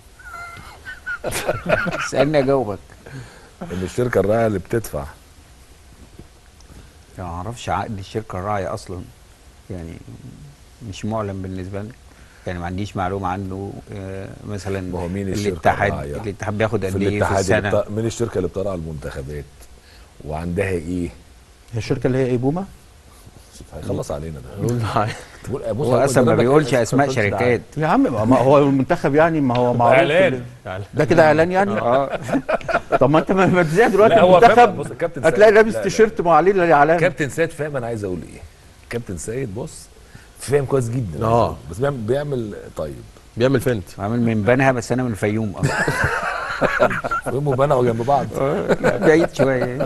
اسألني أجاوبك ان الشركه الراعيه اللي بتدفع ما اعرفش عقد الشركه الراعيه اصلا يعني مش معلن بالنسبه لي يعني ما عنديش معلومه عنه آه، مثلا ما هو مين الشركة الاتحاد الراعية؟ الاتحاد بياخد في قد ايه في الاتحاد اللي السنه بتا... من الشركه اللي بترعى المنتخبات وعندها ايه هي الشركه اللي هي ايه بوما هيخلص علينا ده نقول معايا. تقول بص هو هقول اصلا ما لك بيقولش إيه، اسماء ما تقولش شركات يا عم ما ما هو المنتخب يعني ما هو معروف إعلان. ال- ده كده اعلان يعني اه طب ما انت ما ما تذيع دلوقتي لا، هو فاهم. المنتخب بص، الكابتن سيد- هتلاقي لابس لا، لا. تيشيرت ما عليه الاعلان كابتن سيد فاهم انا عايز اقول ايه كابتن سيد بص فاهم كويس جدا آه. عايز أقول. بس بيعمل, بيعمل طيب بيعمل فنت عامل من بنها بس انا من الفيوم اصلا فهم وبنوا جنب بعض بعيد شويه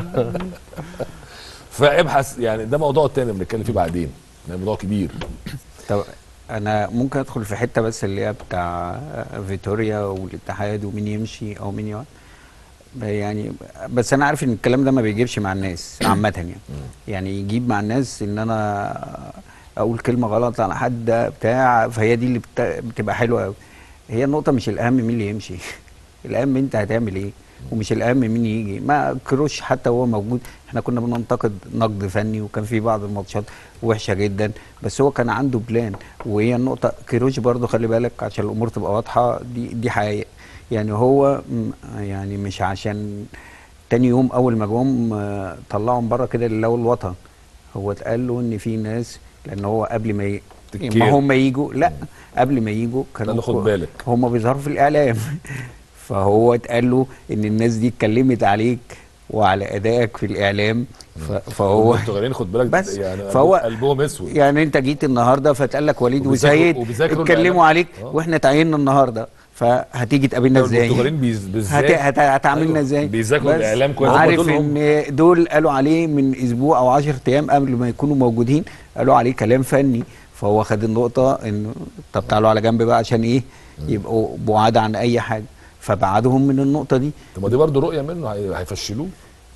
فابحث يعني ده موضوع تاني بنتكلم فيه بعدين ده موضوع كبير طب انا ممكن ادخل في حته بس اللي هي بتاع فيتوريا والاتحاد ومين يمشي او مين يقعد يعني بس انا عارف ان الكلام ده ما بيجيبش مع الناس عامه يعني يعني يجيب مع الناس ان انا اقول كلمه غلط على حد بتاع فهي دي اللي بت- بتبقى حلوه قوي هي النقطه مش الاهم مين اللي يمشي الاهم انت هتعمل ايه ومش الاهم مين يجي ما كروش حتى وهو موجود احنا كنا بننتقد نقد فني وكان في بعض الماتشات وحشه جدا بس هو كان عنده بلان وهي النقطه كيروش برضو خلي بالك عشان الامور تبقى واضحه دي دي حقيقه يعني هو م- يعني مش عشان تاني يوم اول ما جم آه، طلعهم بره كده لله الوطن هو اتقال له ان في ناس لان هو قبل ما ي... تكير. ما هم يجوا لا قبل ما يجوا قال له كانوا خد بالك. هم بيظهروا في الاعلام فهو اتقال له ان الناس دي اتكلمت عليك وعلى ادائك في الاعلام ف... فهو البرتغاليين خد بالك بس يعني فهو- قلبهم اسود يعني انت جيت النهارده فتقال لك وليد وبيذاكروا- وسيد وبيذاكروا اتكلموا الإعلام. عليك آه. واحنا تعيننا النهارده فهتيجي تقابلنا ازاي؟ البرتغاليين بيز- هت... بالذات هت... هتعاملنا أيوة، ازاي؟ بيذاكروا بس الإعلام كويس. هم عارف دول هم. ان دول قالوا عليه من اسبوع او 10 ايام قبل ما يكونوا موجودين قالوا عليه كلام فني فهو خد النقطه انه طب تعالوا على جنب بقى عشان ايه؟ يبقوا بعاد عن اي حاجه فبعدهم من النقطه دي طب ما دي برضه رؤيه منه هي- هيفشلوه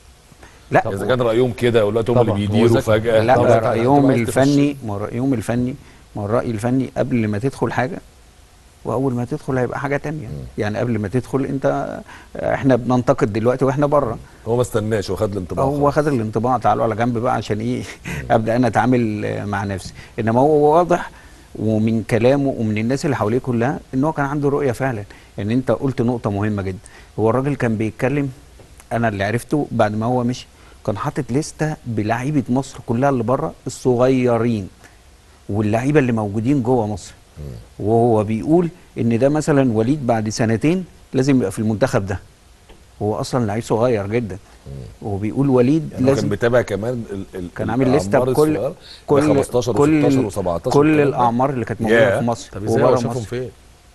لا اذا كان رايهم كده ودلوقتي هم اللي طبعا. بيديروا هو ذكي. فجاه لا طب ده هت- رايهم هتبقى عايز الفني ما هو رايهم الفني ما هو الراي الفني قبل ما تدخل حاجه واول ما تدخل هيبقى حاجه تانية يعني قبل ما تدخل انت احنا بننتقد دلوقتي واحنا بره هو ما استناش هو خد الانطباع هو خلاص. خد الانطباع تعالوا على جنب بقى عشان ايه ابدا انا اتعامل آه، مع نفسي انما هو واضح ومن كلامه ومن الناس اللي حواليه كلها ان هو كان عنده رؤيه فعلا ان انت قلت نقطه مهمه جدا هو الراجل كان بيتكلم انا اللي عرفته بعد ما هو مشي كان حاطط لسته بلعيبه مصر كلها اللي بره الصغيرين واللعيبه اللي موجودين جوه مصر وهو بيقول ان ده مثلا وليد بعد سنتين لازم يبقى في المنتخب ده هو اصلا لعيب صغير جدا وبيقول وليد يعني هو كان لازم بيتابع كمان ال ال كان عامل لسته الأعمار بكل الصغيرة، كل 15 كل و16 و17 كل الاعمار اللي كانت موجوده ياه. في مصر طب ازاي وبره هو شافهم مصر فين؟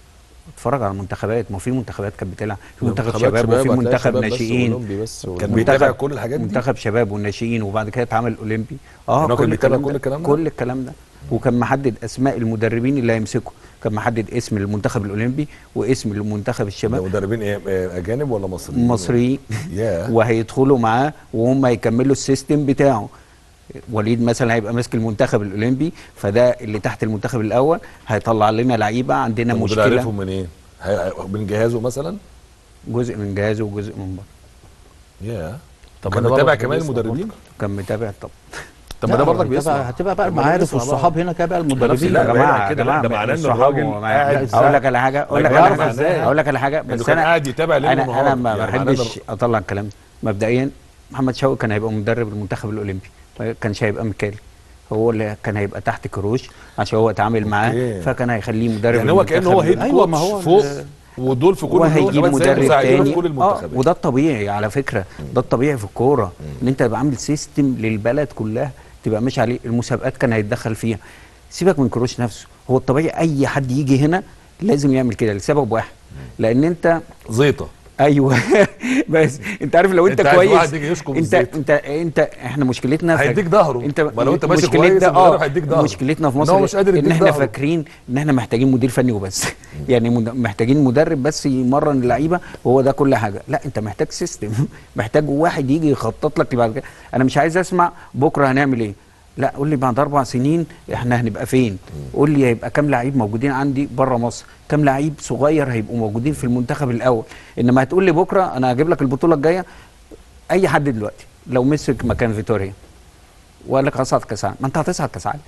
اتفرج على المنتخبات ما في منتخبات كانت بتلعب في منتخب منتخبات شباب وفي هتلاقي منتخب شباب بس ناشئين وأولمبي بس كان وأولمبي. بيتابع منتخب- كل الحاجات دي منتخب شباب والناشئين وبعد كده اتعمل اولمبي يعني هو كان بيتابع الكلام كل ده- الكلام ده؟ كل الكلام ده وكان محدد اسماء المدربين اللي هيمسكوا كان محدد اسم المنتخب الاولمبي واسم المنتخب ده الشباب مدربين ايه آه، اجانب ولا مصريين؟ مصريين ياه وهيدخلوا معاه وهم هيكملوا السيستم بتاعه وليد مثلا هيبقى ماسك المنتخب الاولمبي فده اللي تحت المنتخب الاول هيطلع لنا لعيبه عندنا طب ودول مشكله عارفهم منين؟ هي- من جهازه مثلا؟ جزء من جهازه وجزء من بره ياه طب كان ما ده متابع برضه كمان بيسمع المدربين؟ كان متابع طب طب ما ده لا، برضك هتبقى- بيسمع هتبقى بقى طب ما ده المعارف بيسمع بقى. والصحاب هنا كده بقى نفس المدربين لا، يا بعيد جماعه عن يا كده، جماعه لا، ده معناه إن الصحاب الراجل وما- قاعد اقول لك على حاجه اقول ما لك على يعرف حاجه إزاي؟ اقول لك على حاجه إنه بس كان انا قاعد يتابع ليل انا ونهار. انا ما يعني معناه إن بحبش اطلع الكلام ده. مبدئيا محمد شوقي كان هيبقى مدرب المنتخب الاولمبي ما كانش هيبقى ميكالي هو اللي كان هيبقى تحت كروش عشان هو اتعامل معاه أوكي. فكان هيخليه مدرب يعني هو كانه هو المنتخب هيد أيوة، ما كوتش هو فوق ال- ودول في كل وهيجيب المنتخبات زي مدرب المساعدين تاني في كل اه المنتخبات وده الطبيعي على فكره ده الطبيعي في الكوره ان انت يبقى عامل سيستم للبلد كلها تبقى ماشي عليه المسابقات كان هيتدخل فيها سيبك من كروش نفسه هو الطبيعي اي حد يجي هنا لازم يعمل كده لسبب واحد لان انت زيطه ايوه بس انت عارف لو انت, أنت عايز كويس واحد يجي يشكم انت بالزيت. انت انت احنا مشكلتنا في- هيديك ظهره. انت ما لو أنت ماشي مشكلتنا- كويس، المدرب هيديك ظهره. مشكلتنا في إن مصر هو مش قادر ان يديك احنا ظهره. فاكرين ان احنا محتاجين مدير فني وبس يعني مد- محتاجين مدرب بس يمرن اللعيبه وهو ده كل حاجه لا انت محتاج سيستم محتاج واحد يجي يخطط لك بعد كده انا مش عايز اسمع بكره هنعمل ايه لا قول لي بعد اربع سنين احنا هنبقى فين قول لي هيبقى كام لعيب موجودين عندي بره مصر كام لعيب صغير هيبقوا موجودين في المنتخب الاول انما هتقول لي بكره انا هجيب لك البطوله الجايه اي حد دلوقتي لو مسك مكان فيتوريا وقال لك هصعد كاس عالم ما انت هتصعد كاس عالم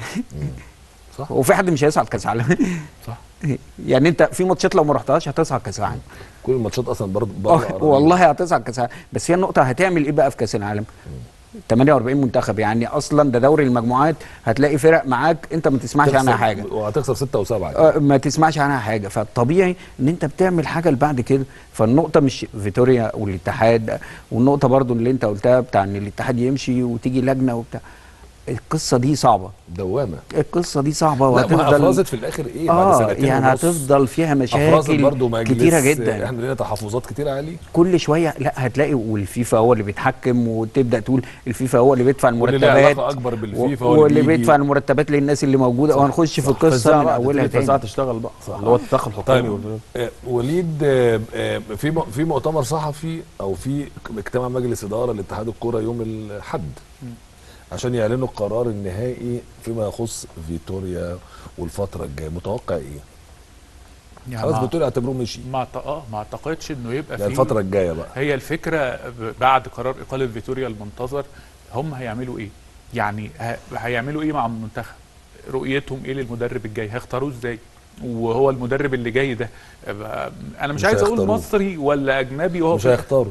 صح. وفي حد مش هيصعد كاس عالم صح. يعني انت في ماتشات لو ما رحتهاش هتصعد كاس العالم كل الماتشات اصلا برضه اه بره والله هتصعد كاس العالم بس هي النقطه هتعمل ايه بقى في كاس العالم 48 منتخب يعني اصلا ده دوري المجموعات هتلاقي فرق معاك انت ما تسمعش عنها تخسر- حاجه وهتخسر ستة وسبعة آه، ما تسمعش عنها حاجه فالطبيعي ان انت بتعمل حاجه لبعد كده فالنقطه مش فيتوريا والاتحاد والنقطه برضو اللي انت قلتها بتاع ان الاتحاد يمشي وتيجي لجنه وبتاع القصه دي صعبه دوامة القصه دي صعبه لا ما وهتفضل افرزت في الاخر ايه بعد اه سنتين يعني ونص هتفضل فيها افرزت برضه مشاكل مجلس كتيره جدا احنا لنا تحفظات كتيره عليه كل شويه لا هتلاقي والفيفا هو اللي بيتحكم وتبدا تقول الفيفا هو اللي بيدفع واللي ليه المرتبات علاقه اكبر بالفيفا و- هو واللي بيجي. بيدفع المرتبات للناس اللي موجوده وهنخش في القصه من اولها فساعة تاني تشتغل بقى اللي هو التدخل الحكومي طيب وال- آه، وليد آه، آه، في م- في مؤتمر صحفي او في اجتماع مجلس اداره لاتحاد الكوره يوم الاحد عشان يعلنوا القرار النهائي فيما يخص فيتوريا والفتره الجايه متوقع ايه؟ يعني خلاص ما- فيتوريا اعتبروه مشي ما أعت- اه ما اعتقدش انه يبقى يعني في الفتره الجايه بقى هي الفكره ب- بعد قرار اقاله فيتوريا المنتظر هم هيعملوا ايه؟ يعني ه- هيعملوا ايه مع المنتخب؟ رؤيتهم ايه للمدرب الجاي؟ هيختاروه ازاي؟ وهو المدرب اللي جاي ده آه، انا مش, مش عايز اقول هيختاروه. مصري ولا اجنبي وهو مش في- هيختاروا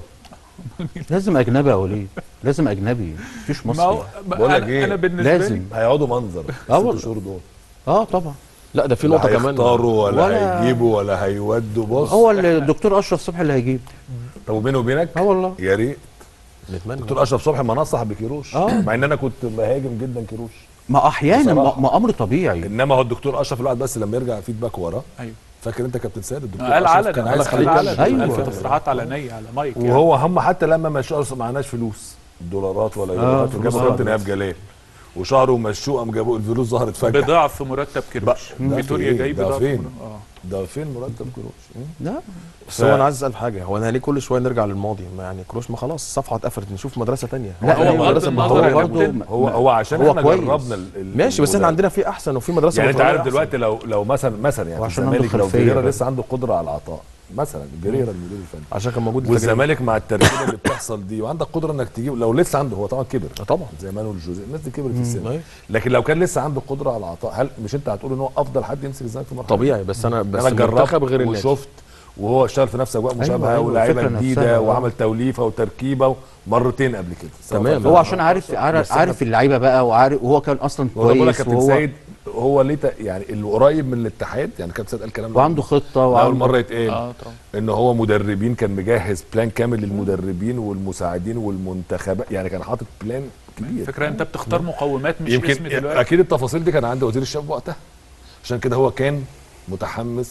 لازم اجنبي يا وليد لازم اجنبي مفيش ما هو مصري ما بقول لك انا, إيه؟ أنا بالنسبه لي لازم هيقعدوا منظر آه ست والله. شهور دول اه طبعا لا ده في لا نقطه كمان هيختاروا ولا, ولا- هيجيبوا ولا هيودوا بص هو اللي الدكتور اشرف صبحي اللي هيجيب طب وبيني وبينك اه والله يا ريت نتمنى دكتور اشرف صبحي ما نصح بكيروش آه. مع ان انا كنت بهاجم جدا كيروش ما احيانا ما, بصراحة. ما امر طبيعي انما هو الدكتور اشرف الواحد بس لما يرجع فيدباك وراه ايوه فاقر انت كابتن سيد الدكتور قال أشرف علنا كان قال عايز خليه علنا يتكلم. أيوة. قال في تصريحات علنيه على مايك يعني. وهو هم حتى لما مشوا أصلاً معناش فلوس دولارات ولا يورات فلوس وجابوا آه. كابتن ايهاب جلال وشهر ومشوه قام جابوا الفلوس ظهرت فجاه بضعف مرتب كيروش ده فيتوريا فين؟ جاي ده بضعف فين؟ مر- اه ده فين مرتب كروش لا بس هو انا عايز اسال في حاجه هو انا ليه كل شويه نرجع للماضي ما يعني كروش ما خلاص الصفحه اتقفلت نشوف مدرسه تانية لا، هو هي بغض مدرسة النظر هو يا برضه كابتن هو هو عشان هو احنا كويس. جربنا ال- ال- ماشي بس احنا الولاد. عندنا في احسن وفي مدرسه يعني انت برتغالية عارف أحسن. دلوقتي لو لو مثلا مثلا يعني وعشان عنده الزمالك لو خلفية فيريرا بقى. لسه عنده قدره على العطاء مثلا فيريرا المدير الفني عشان كان موجود التجربة. والزمالك مع التركيبه اللي بتحصل دي وعندك قدره انك تجيب لو لسه عنده هو طبعا كبر آه طبعا زي مانويل جوزيه الناس دي كبرت في السن أيوة. لكن لو كان لسه عنده قدره على العطاء هل مش انت هتقول ان هو افضل حد يمسك الزمالك في المرحله طبيعي بس انا بس انا المنتخب جربت غير النادي وشفت وهو اشتغل في نفس اجواء مشابهه أيوة، ولاعيبه الفكرة جديده نفسها، آه. وعمل توليفه وتركيبه مرتين قبل كده سواء تمام. في هو العرب عشان عارف بس عارف, إحنا- عارف اللعيبه بقى وعارف وهو كان اصلا هو بقول لك كويس كابتن وهو سيد هو ليه ت- يعني اللي قريب من الاتحاد يعني كابتن سيد قال الكلام ده وعنده خطه اول وعنده مره يتقال اه طبعا ان هو مدربين كان مجهز بلان كامل للمدربين والمساعدين والمنتخبات يعني كان حاطط بلان كبير فكره انت بتختار مقومات مش يمكن اسم دلوقتي اكيد التفاصيل دي كان عند وزير الشباب وقتها عشان كده هو كان متحمس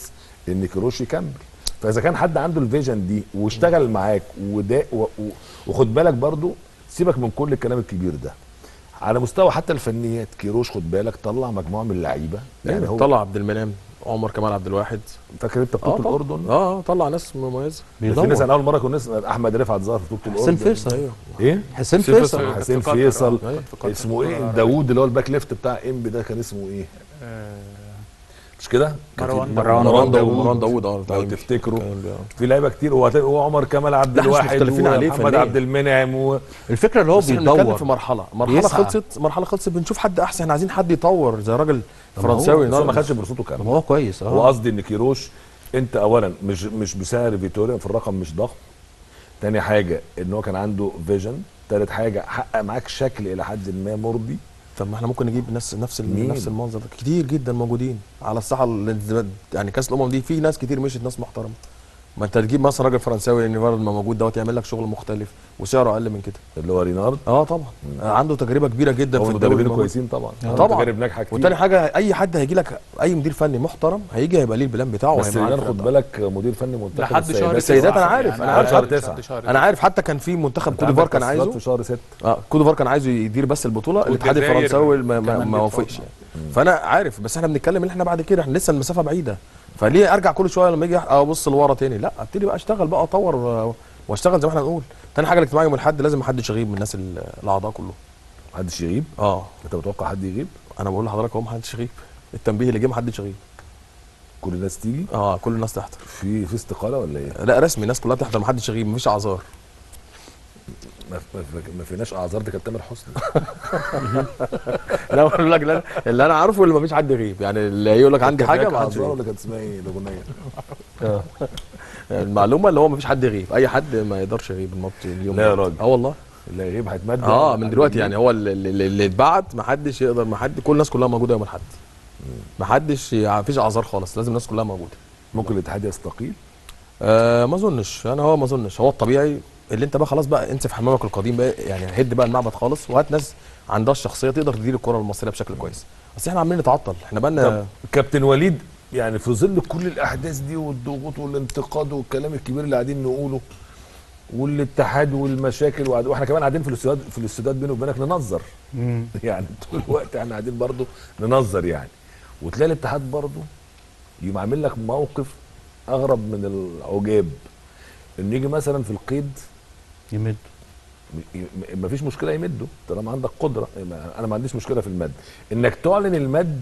ان كيروش يكمل فاذا كان حد عنده الفيجن دي واشتغل معاك ودا و- و- وخد بالك برضو سيبك من كل الكلام الكبير ده على مستوى حتى الفنيات كيروش خد بالك طلع مجموعه من اللعيبه يعني هو طلع عبد المنعم عمر كمال عبد الواحد فاكر انت بطوله طبعا. الاردن اه طلع ناس مميزه في ناس بيدور انا اول مره كنا نسمع احمد رفعت ظهر في بطوله حسين الاردن فيصل ايوه ايه حسين حسين فيصل فيصل. حسين في قطر، فيصل آه، في قطر. اسمه ايه آه، داوود اللي هو الباك ليفت بتاع انبي ده كان اسمه ايه آه، مش كده كان في- مروان مروان مروان داوود. داوود مروان داود اه لو بتاع إنبي. تفتكروا كان بي- آه. في لعيبه كتير هو هو عمر كمال عبد لا، مش الواحد مختلفين عليه ومحمد فنيا. عبد المنعم و... الفكره اللي هو بس احنا بنتكلم بيدور في مرحله مرحله يسعى. خلصت مرحله خلصت بنشوف حد احسن احنا عايزين حد يطور زي راجل هو- فرنساوي بس هو ما النهارده خدش فرصته طب كامله هو كويس هو اه قصدي ان كيروش انت اولا مش مش بسعر فيتوريا في الرقم مش ضخم تاني حاجه ان هو كان عنده فيجن تالت حاجه حقق معاك شكل الى حد ما مرضي طب ما احنا ممكن نجيب نفس نفس ال- مين؟ نفس المنظر ده كتير جدا موجودين على الساحه اللي- يعني كاس الامم دي في ناس كتير مشيت ناس محترمه ما انت تجيب مثلا راجل فرنساوي نيفارد ما موجود دوت يعمل لك شغل مختلف وسعره اقل من كده اللي هو رينارد اه طبعا عنده تجربه كبيره جدا هو في الدوري المدربين الموجود. كويسين طبعا طبعا. تجارب ناجحه كتير وتاني حاجه اي حد هيجي لك اي مدير فني محترم هيجي هيبقى ليه البلان بتاعه بس وهيبقى معاه رينارد خد الفرقة. بالك مدير فني منتخب لحد شهر السيدات تسعة. أنا عارف، يعني أنا عارف. لحد شهر تسعة. شهر انا عارف حتى كان في منتخب انت كوت ديفوار عندك كان تصفيات عايزه في شهر 6 اه كوت ديفوار كان عايزه يدير بس البطوله الاتحاد والجزائر الفرنساوي ما, ما, كمان ما بيتفاوض. وافقش يعني. فانا عارف بس احنا بنتكلم ان احنا بعد كده احنا لسه المسافه بعيده فليه ارجع كل شويه لما اجي ابص لورا تاني لا ابتدي بقى اشتغل بقى اطور آه، واشتغل زي ما احنا بنقول تاني حاجه الاجتماعي يوم الاحد لازم محدش يغيب من الناس ال- الاعضاء كلهم محدش يغيب اه انت متوقع حد يغيب انا بقول لحضرتك اهو محدش يغيب التنبيه اللي جه محدش يغيب كل الناس تيجي اه كل الناس تحضر في في استقاله ولا ايه لا رسمي الناس كلها تحضر محدش يغيب مفيش اعذار ما, ما, ما فيناش اعذار دي كانت تامر حسني لا بقول لك لا اللي انا عارفه اللي مفيش حد يغيب يعني اللي يقول لك عندي حاجه مع معذور ولا كانت اسمها ايه الاغنيه المعلومه اللي هو مفيش حد يغيب اي حد ما يقدرش يغيب الماتش اليوم لا يا ده. راجل. اه والله اللي هيغيب هيتمد اه من دلوقتي يعني هو اللي, اللي اللي اتبعت ما حدش يقدر ما حد كل الناس كلها موجوده يوم الاحد ما حدش يعني مفيش اعذار خالص لازم الناس كلها موجوده ممكن الاتحاد يستقيل آه ما اظنش انا هو ما اظنش هو الطبيعي اللي انت بقى خلاص بقى انسف حمامك القديم بقى يعني هد بقى المعبد خالص وهات ناس عندها الشخصيه تقدر تدير الكره المصريه بشكل كويس بس احنا عمالين نتعطل احنا بقى طب كابتن وليد يعني في ظل كل الاحداث دي والضغوط والانتقاد والكلام الكبير اللي قاعدين نقوله والاتحاد والمشاكل وقعد- واحنا كمان قاعدين في الاستوديوهات في الاستوديوهات بيني وبينك ننظر يعني طول الوقت احنا قاعدين برضه ننظر يعني وتلاقي الاتحاد برضه يقوم عامل لك موقف اغرب من العجاب انه يجي مثلا في القيد يمد ما فيش مشكله يمده طالما عندك قدره انا ما عنديش مشكله في المد انك تعلن المد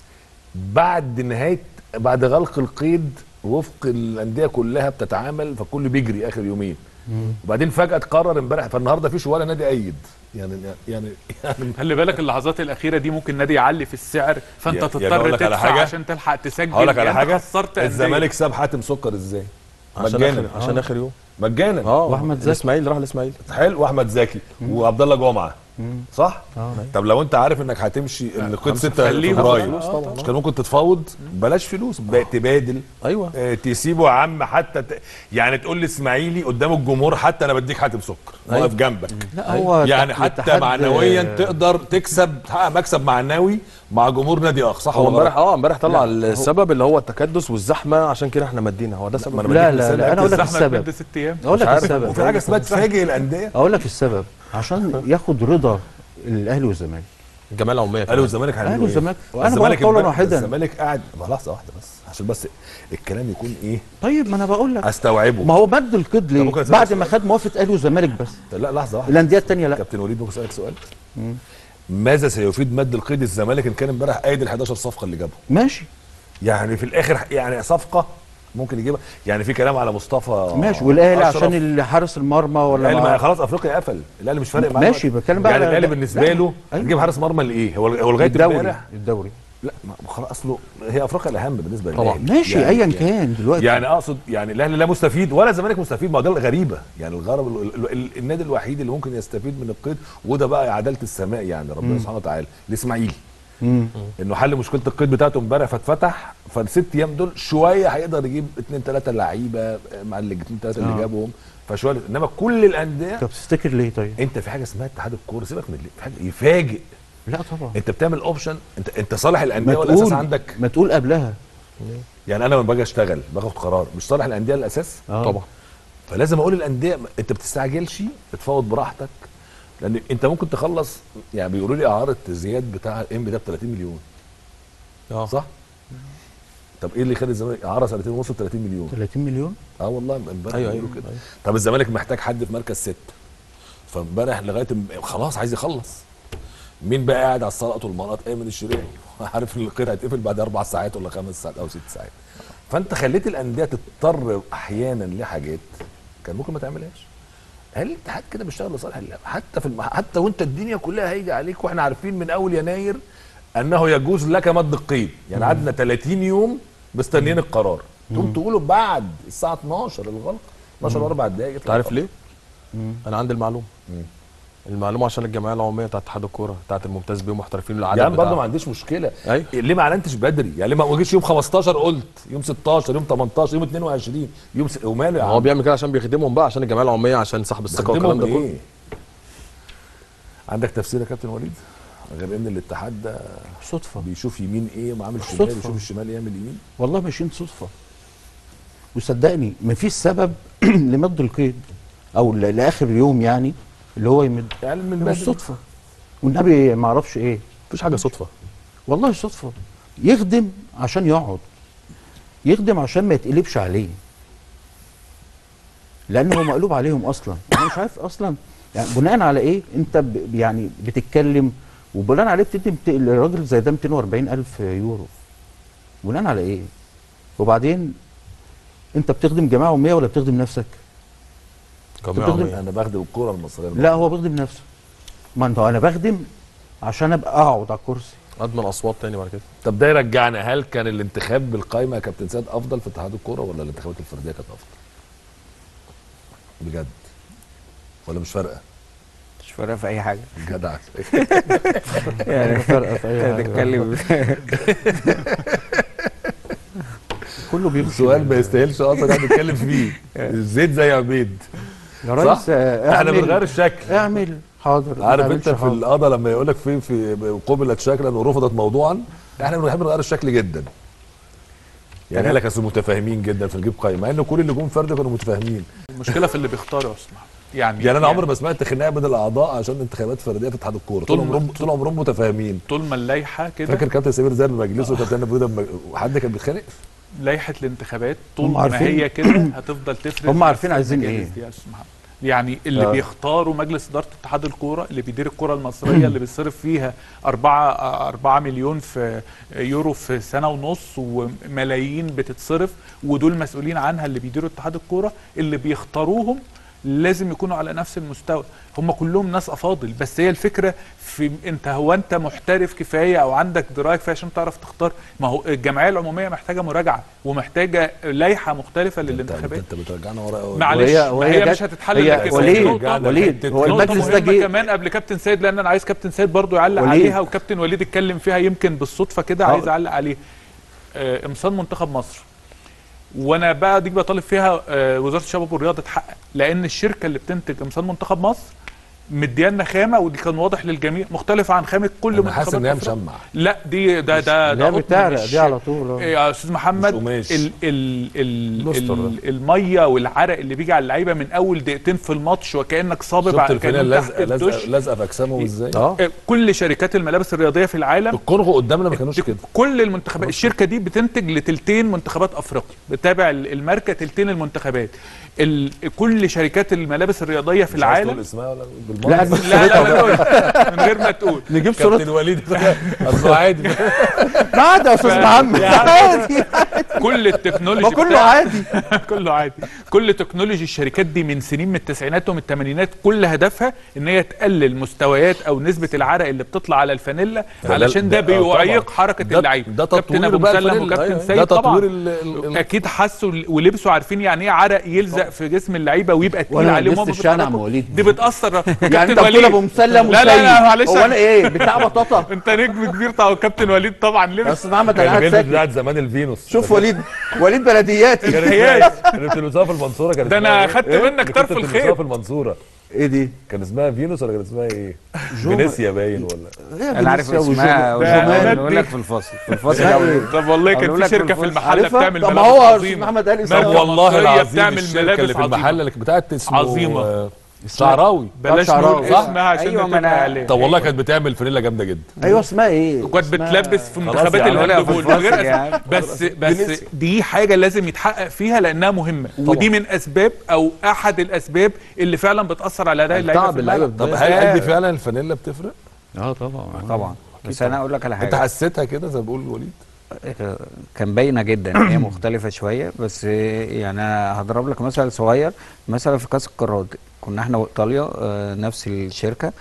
بعد نهايه بعد غلق القيد وفق الانديه كلها بتتعامل فالكل بيجري اخر يومين وبعدين فجاه تقرر امبارح فالنهارده فيش ولا نادي ايد يعني يعني يعني خلي بالك اللحظات الاخيره دي ممكن نادي يعلي في السعر فانت يعني تضطر أقول لك على تدفع حاجة؟ عشان تلحق تسجل هقول لك على يعني حاجه خسرت أندية. الزمالك ساب حاتم سكر ازاي؟ عشان مجانا اخر عشان اخر يوم مجانا اه وأحمد زكي. الاسماعيلي راح الاسماعيلي حلو واحمد زكي وعبد الله جمعه صح؟ اه طب لو انت عارف انك هتمشي القيد 6 خليهم فبراير فلوس طبعا. مش كان ممكن تتفاوض بلاش فلوس بقى تبادل ايوه آه، تسيبه يا عم حتى ت... يعني تقول لي اسماعيلي قدام الجمهور حتى انا بديك حاتم سكر أيوة. واقف جنبك لا هو يعني تحت- حتى الاتحاد- معنويا تقدر تكسب تحقق مكسب معنوي مع جمهور نادي اخر صح هو ولا امبارح غلط؟ اه امبارح طلع لا، هو- السبب اللي هو التكدس والزحمه عشان كده احنا مدينا هو ده سبب ما أنا لا بديك لا مثال لا انا اقول لك الزحمه السبب تمد ست ايام اقول لك مش عارف. السبب وفي حاجه اسمها تفاجئ الانديه اقول لك السبب عشان ياخد رضا الاهلي والزمالك الجمعيه العموميه اهلي والزمالك اهلي هيعملوا ايه؟ والزمالك انا الزمالك بقول قولا امبارح- واحدا الزمالك قاعد ما لحظه واحده بس عشان بس الكلام يكون ايه طيب ما انا بقول لك استوعبه ما هو مد القيد ليه ممكن أسألك بعد سؤال؟ ما خد موافقه اهلي والزمالك بس لا لحظه واحده الانديه الثانيه لا كابتن وليد ممكن اسالك سؤال ماذا سيفيد مد القيد الزمالك ان كان امبارح قايد ال 11 صفقه اللي جابهم ماشي يعني في الاخر يعني صفقه ممكن يجيبها يعني في كلام على مصطفى ماشي والاهلي أشرف. عشان ال- حارس المرمى ولا الاهلي ما مع- خلاص افريقيا قفل الاهلي مش فارق معاه ماشي، دلوقتي. بتكلم بقى يعني على- الاهلي لا، بالنسبه لا. له أيوة. هتجيب حارس مرمى لايه هو هو لغايه الدوري امبارح الدوري لا ما خلاص اصله هي افريقيا الاهم بالنسبه طبعا. للاهلي ماشي يعني ايا كان دلوقتي يعني اقصد يعني الاهلي لا مستفيد ولا الزمالك مستفيد ما هو ده الغريبه يعني الغرب ال- ال- ال- النادي الوحيد اللي ممكن يستفيد من القيد وده بقى عداله السماء يعني ربنا سبحانه وتعالى الاسماعيلي مم. انه حل مشكله القيد بتاعته امبارح فاتفتح فالست ايام دول شويه هيقدر يجيب اثنين ثلاثه لعيبه مع الاثنين ثلاثه اللي آه. جابهم فشويه انما كل الانديه طب تفتكر ليه طيب انت في حاجه اسمها اتحاد الكوره سيبك من اللي في حاجه يفاجئ لا طبعا انت بتعمل اوبشن انت انت صالح ما الانديه ولا اساس تقول عندك ما تقول قبلها يعني انا لما باجي اشتغل باخد قرار مش صالح الانديه الاساس آه. طبعا فلازم اقول للانديه انت بتستعجلش اتفاوض براحتك لان انت ممكن تخلص يعني بيقولوا لي اعاره زياد بتاع ام ده ب 30 مليون اه صح؟ طب ايه اللي يخلي الزمالك اعاره سنتين ونص ب 30 مليون؟ 30 مليون اه والله امبارح أيوة، بيقولوا أيوة، كده أيوة. طب الزمالك محتاج حد في مركز ست فامبارح لغايه م- خلاص عايز يخلص مين بقى قاعد على السلطه والمناط ايمن الشريعي عارف ان القيد هيتقفل بعد اربع ساعات ولا خمس ساعات او ست ساعات فانت خليت الانديه تضطر احيانا لحاجات كان ممكن ما تعملهاش هل الاتحاد كده بيشتغل لصالح اللعبه حتى في الم... حتى وانت الدنيا كلها هيجي عليك واحنا عارفين من اول يناير انه يجوز لك مد القيد يعني قعدنا 30 يوم مستنيين القرار تقوم تقولوا بعد الساعه 12 الغلق 12 واربع دقائق انت عارف ليه؟ انا عندي المعلومه المعلومه عشان الجمعيه العموميه بتاعت اتحاد الكوره بتاعت الممتاز بيهم محترفين العدد يعني برضه ما بتاعها. عنديش مشكله أيوة. ليه ما اعلنتش بدري يعني ليه ما جيش يوم 15 قلت يوم 16 يوم 18 يوم 22 يوم س... وماله يا هو عم بيعمل كده عشان بيخدمهم بقى عشان الجمعيه العموميه عشان صاحب الثقه والكلام تخدمهم ده كله ايه عندك تفسير يا كابتن وليد غير ان الاتحاد ده صدفه بيشوف يمين ايه وعامل شمال صدفة. يشوف الشمال يعمل يمين والله ماشيين صدفه وصدقني مفيش سبب لمد القيد او ل- لاخر يوم يعني اللي هو يمد اعلن من مش بدري صدفه والنبي ما اعرفش ايه مفيش حاجه صدفه والله صدفه يخدم عشان يقعد يخدم عشان ما يتقلبش عليه لان هو مقلوب عليهم اصلا انا مش عارف اصلا يعني بناء على ايه انت ب يعني بتتكلم وبناء عليه بتدي مت- الراجل زي ده 240 الف يورو بناء على ايه وبعدين انت بتخدم جماعه عموميه ولا بتخدم نفسك جمعيه بتخدم- عموميه انا بخدم الكوره المصريه لا هو بيخدم نفسه ما انت انا بخدم عشان ابقى اقعد على الكرسي اضمن اصوات تاني بعد كده طب ده يرجعنا هل كان الانتخاب بالقائمه يا كابتن سيد افضل في اتحاد الكوره ولا الانتخابات الفرديه كانت افضل؟ بجد ولا مش فارقه؟ مش فارقه في اي حاجه جدع يعني فارقه في اي حاجه تتكلم كله بيمشي السؤال ما يستاهلش اصلا نقعد نتكلم فيه زيت زي عبيد يا ريس صح؟ آه، احنا اعمل- بنغير الشكل اعمل حاضر ما عارف تعملش انت في حاضر. القضاء لما يقول لك في في قبلت شكلا ورفضت موضوعا احنا بنحب نغير الشكل جدا يعني قال لك اصل متفاهمين جدا فنجيب قايمه مع ان كل اللي جم فرد كانوا متفاهمين المشكله في اللي بيختاروا يا استاذ محمد. يعني يعني انا عمري ما سمعت خناقه بين الاعضاء عشان انتخابات فرديه في اتحاد الكوره طول طول ما- عمرهم طول عمرهم متفاهمين طول ما اللائحه كده فاكر كابتن سمير زاهر بمجلسه وكابتن انا بوده بم- حد كان بيتخانق لائحه الانتخابات طول هم ما عارفين. هي كده هتفضل تفرق هم عارفين في عايزين المجالس ايه. دي يا أستاذ محمد. يعني اللي آه. بيختاروا مجلس اداره اتحاد الكوره اللي بيدير الكره المصريه اللي بيصرف فيها 4 4 مليون في يورو في سنه ونص وملايين بتتصرف ودول مسؤولين عنها اللي بيديروا اتحاد الكوره اللي بيختاروهم لازم يكونوا على نفس المستوى هم كلهم ناس افاضل بس هي الفكره في انت هو انت محترف كفايه او عندك درايه كفايه عشان تعرف تختار ما هو الجمعيه العموميه محتاجه مراجعه ومحتاجه لائحه مختلفه انت للانتخابات انت بترجعنا ورا قوي معلش وهي- ما وهي هي جت- مش هتتحل هي- الا كده وليد- نقطة- وليد، هو نقطة المجلس ده مهمة جه- كمان قبل كابتن سيد لان انا عايز كابتن سيد برضو يعلق وليد. عليها وكابتن وليد اتكلم فيها يمكن بالصدفه كده آه. عايز اعلق عليها آه، قمصان منتخب مصر وانا بقى دي بطالب فيها آه، وزاره الشباب والرياضه تحقق لان الشركه اللي بتنتج قمصان منتخب مصر مديانا خامه ودي كان واضح للجميع مختلفه عن خامه كل انا حاسس ان هي أفريقيا. مشمع لا دي ده ده اللي هي قطن بتعرق مش- دي على طول آه. يا استاذ محمد مش قماش. ال ال ال نستر ال الميه والعرق اللي بيجي على اللعيبه من اول دقيقتين في الماتش وكانك صابب شفت على الفنان كأنك تحت لازقه الدش لازقه لازقه في اجسامهم ازاي اه آه، كل شركات الملابس الرياضيه في العالم الكونغو قدامنا ما كانوش كده كل المنتخبات الشركه دي بتنتج لتلتين منتخبات افريقيا بتابع ال- الماركه تلتين المنتخبات ال... كل شركات الملابس الرياضيه في مش عايز تقول العالم اسمها ولا لا بالمره لا لا لا تقول من غير ما تقول نجيب كابتن صورة وليد اصله عادي ما عادي يا استاذ محمد عادي كل التكنولوجي ما كله بتاع- عادي كله عادي كل تكنولوجي الشركات دي من سنين من التسعينات ومن الثمانينات كل هدفها ان هي تقلل مستويات او نسبه العرق اللي بتطلع على الفانيلا ده- علشان ده- ده آه بيعيق طبعاً. حركه ده- اللعيب ده كابتن تطوير ابو بقى مسلم الفانيلا. وكابتن أيوة. سيد ده طبعا تطوير ال- ال- ال- اكيد حسوا ولبسوا عارفين يعني ايه عرق يلزق في جسم اللعيبه ويبقى تقيل وأنا عليهم لبست وهم الشنع بيتحركوا. مواليد. دي بتاثر يعني انت كابتن بتقول ابو وليد مسلم لا لا لا وسيد. معلش هو انا ايه بتاع بطاطا انت نجم كبير طبعا كابتن وليد طبعا يا لبس استاذ محمد انا كان قاعد بيلبس ساكت بتاعت زمان الفينوس شوف وليد وليد بلدياتي هياش كانت بتلبسها في المنصوره كانت ده أنا اسمها خدت إيه؟ منك اللي طرف كنت الخيط. بتلبسها في المنصوره ايه دي؟ كان اسمها فينوس ولا كان اسمها ايه؟ فينيسيا باين ولا انا عارف فينيسيا اسمها وجوما- ده وجمال بلد نقول دي. لك في الفصل في الفصل لا، ده إيه؟ طب والله كان قالوا في لك شركه في بالفلوس. المحله عارفها؟ بتعمل طب ما ملابس هو عظيمة. أستاذ محمد قال ماركة اسمها. والله مصرية العظيم بتعمل الشركه ملابس اللي في عظيمة. المحل اللي بتاعت اسمه عظيمة. آه، شعراوي بلاش شعراوي. نقول صح؟ اسمها عشان أيوة، أيوة ما أنا- عليه طب والله كانت بتعمل فانيلا جامده جدا ايوه اسمها ايه؟ وكانت اسمها- بتلبس في خلاص منتخبات يا عم، ولا الهاند في بول من الفصل غير يا عم. أسباب. بس بس دي حاجه لازم يتحقق فيها لانها مهمه ودي من اسباب او احد الاسباب اللي فعلا بتاثر على اداء اللعيبه تعب في اللعيبه الملعب. طب هل قد فعلا الفانيلا بتفرق؟ اه طبعا طبعا بس انا اقول لك على انت حاجه حسيتها كده زي ما بيقول وليد؟ كان باينه جدا هي مختلفه شويه بس يعني هضرب لك مثل صغير مثلا في كاس القارات كنا احنا وايطاليا آه، نفس الشركه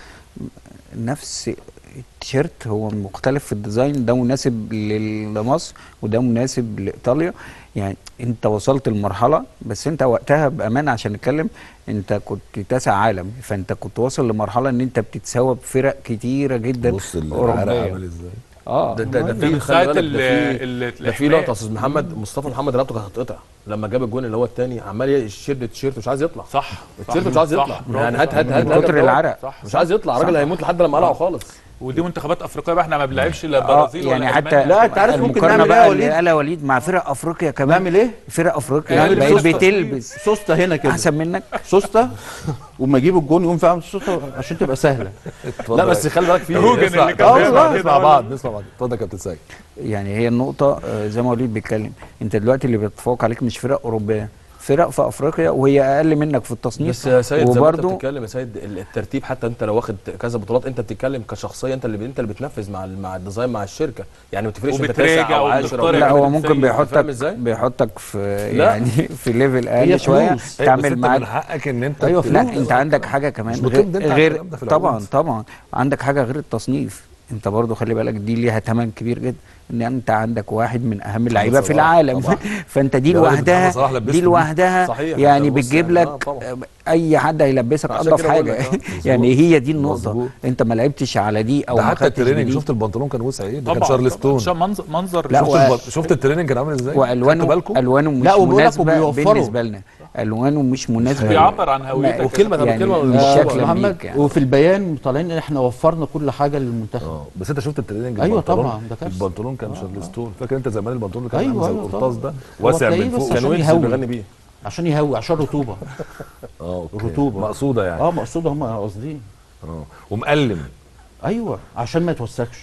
نفس التيشيرت هو مختلف في الديزاين ده مناسب لل- لمصر وده مناسب لايطاليا يعني انت وصلت لمرحله بس انت وقتها بامانه عشان نتكلم انت كنت تاسع عالم فانت كنت واصل لمرحله ان انت بتتساوى بفرق كتيره جدا بص العرق أوروبية. عامل ازاي؟ اه ده ده ده ده في من خلي ساعه بالك ده ال- في ال- ده في الإحماء. لقطه استاذ محمد مصطفى محمد رقبته كانت هتتقطع لما جاب الجون اللي هو الثاني عمال يشد التيشيرت مش عايز يطلع صح التيشيرت صح، مش عايز صح، يطلع برافو، يعني هات صح. هات هات من هات كتر هات العرق. صح مش عايز يطلع الراجل هيموت لحد لما قلعه خالص ودي منتخبات افريقيا بقى احنا ما بنلعبش لا اه برازيل يعني ولا حتى ألمانيا. لا، أنت عارف ممكن المقارنة نعمل إيه يا بقى وليد؟ اللي قالها وليد مع فرق افريقيا كمان نعمل ايه؟ فرق افريقيا نعمل بقت سوستة. بتلبس سوسته هنا كده احسن منك سوسته وما يجيب الجون يقوم فاهم سوسته عشان تبقى سهله لا بس خلي بالك في روجن نسمع اللي كان طب بيعمل نسمع كده نسمع ولا- بعض نسمع بعض اتفضل يا كابتن سيد يعني هي النقطة آه، زي ما وليد بيتكلم انت دلوقتي اللي بيتفوق عليك مش فرق اوروبيه فرق في افريقيا وهي اقل منك في التصنيف بس يا سيد زي ما انت وبرضه بتتكلم يا سيد ال- الترتيب حتى انت لو واخد كذا بطولات انت بتتكلم كشخصيه انت اللي انت اللي بتنفذ مع ال- مع الديزاين مع الشركه يعني ما تفرقش انت وبتراجع تاسع او عاشر او وبتختار لا يعني هو بتسيب. ممكن بيحطك فاهم ازاي؟ بيحطك في لا. يعني في ليفل هي اقل شويه فلوس. بس تعمل انت من معاك حقك ان انت أيوة ت- لا فلوس. انت عندك حاجه كمان مش غير, بتمضي انت على غير الكلام ده في طبعا العقود. طبعا عندك حاجه غير التصنيف انت برضو خلي بالك دي ليها ثمن كبير جدا ان انت عندك واحد من اهم اللعيبه في صلاح العالم طبعا. فانت دي يا راجل لوحدها محمد صلاح لبسته دي دي. لوحدها صحيح. يعني انت بص بتجيب يعني، لك اه طبعا. اي حد هيلبسك عشان انضف كده بقول حاجه لك، اه. يعني هي دي النقطه مظبوط. انت ما لعبتش على دي او ده ما حتى خدتش التريننج بدي. شفت البنطلون كان وسع ايه ده طبعا كان شارلز طبعاً. ستون عشان منظر منظر لا، شفت و- الب- شفت التريننج كان عامل ازاي خدتوا والوانه بالكم الوانه مش لا، وبيقول لك مناسبه وبيوفروا. بالنسبه لنا الوانه مش مناسبه بيعبر عن هويتك وكلمه طب يعني كلمه مش آه، شكلا محمد بيك يعني. وفي البيان طالعين ان احنا وفرنا كل حاجه للمنتخب اه بس انت شفت التريننج أيوة البنطلون؟ طبعا، ده كارثة. البنطلون كان شارلستون فاكر انت زمان البنطلون اللي كان أيوة، عامل زي أيوة القرطاس طبعا. ده هو واسع تلاقيه من بس فوق عشان كان ويجز يهوي. بيغني بيه عشان يهوي عشان رطوبه اه اوكي الرطوبة. مقصوده يعني اه مقصود هم قاصدين اه ومقلم ايوه عشان ما يتوسخش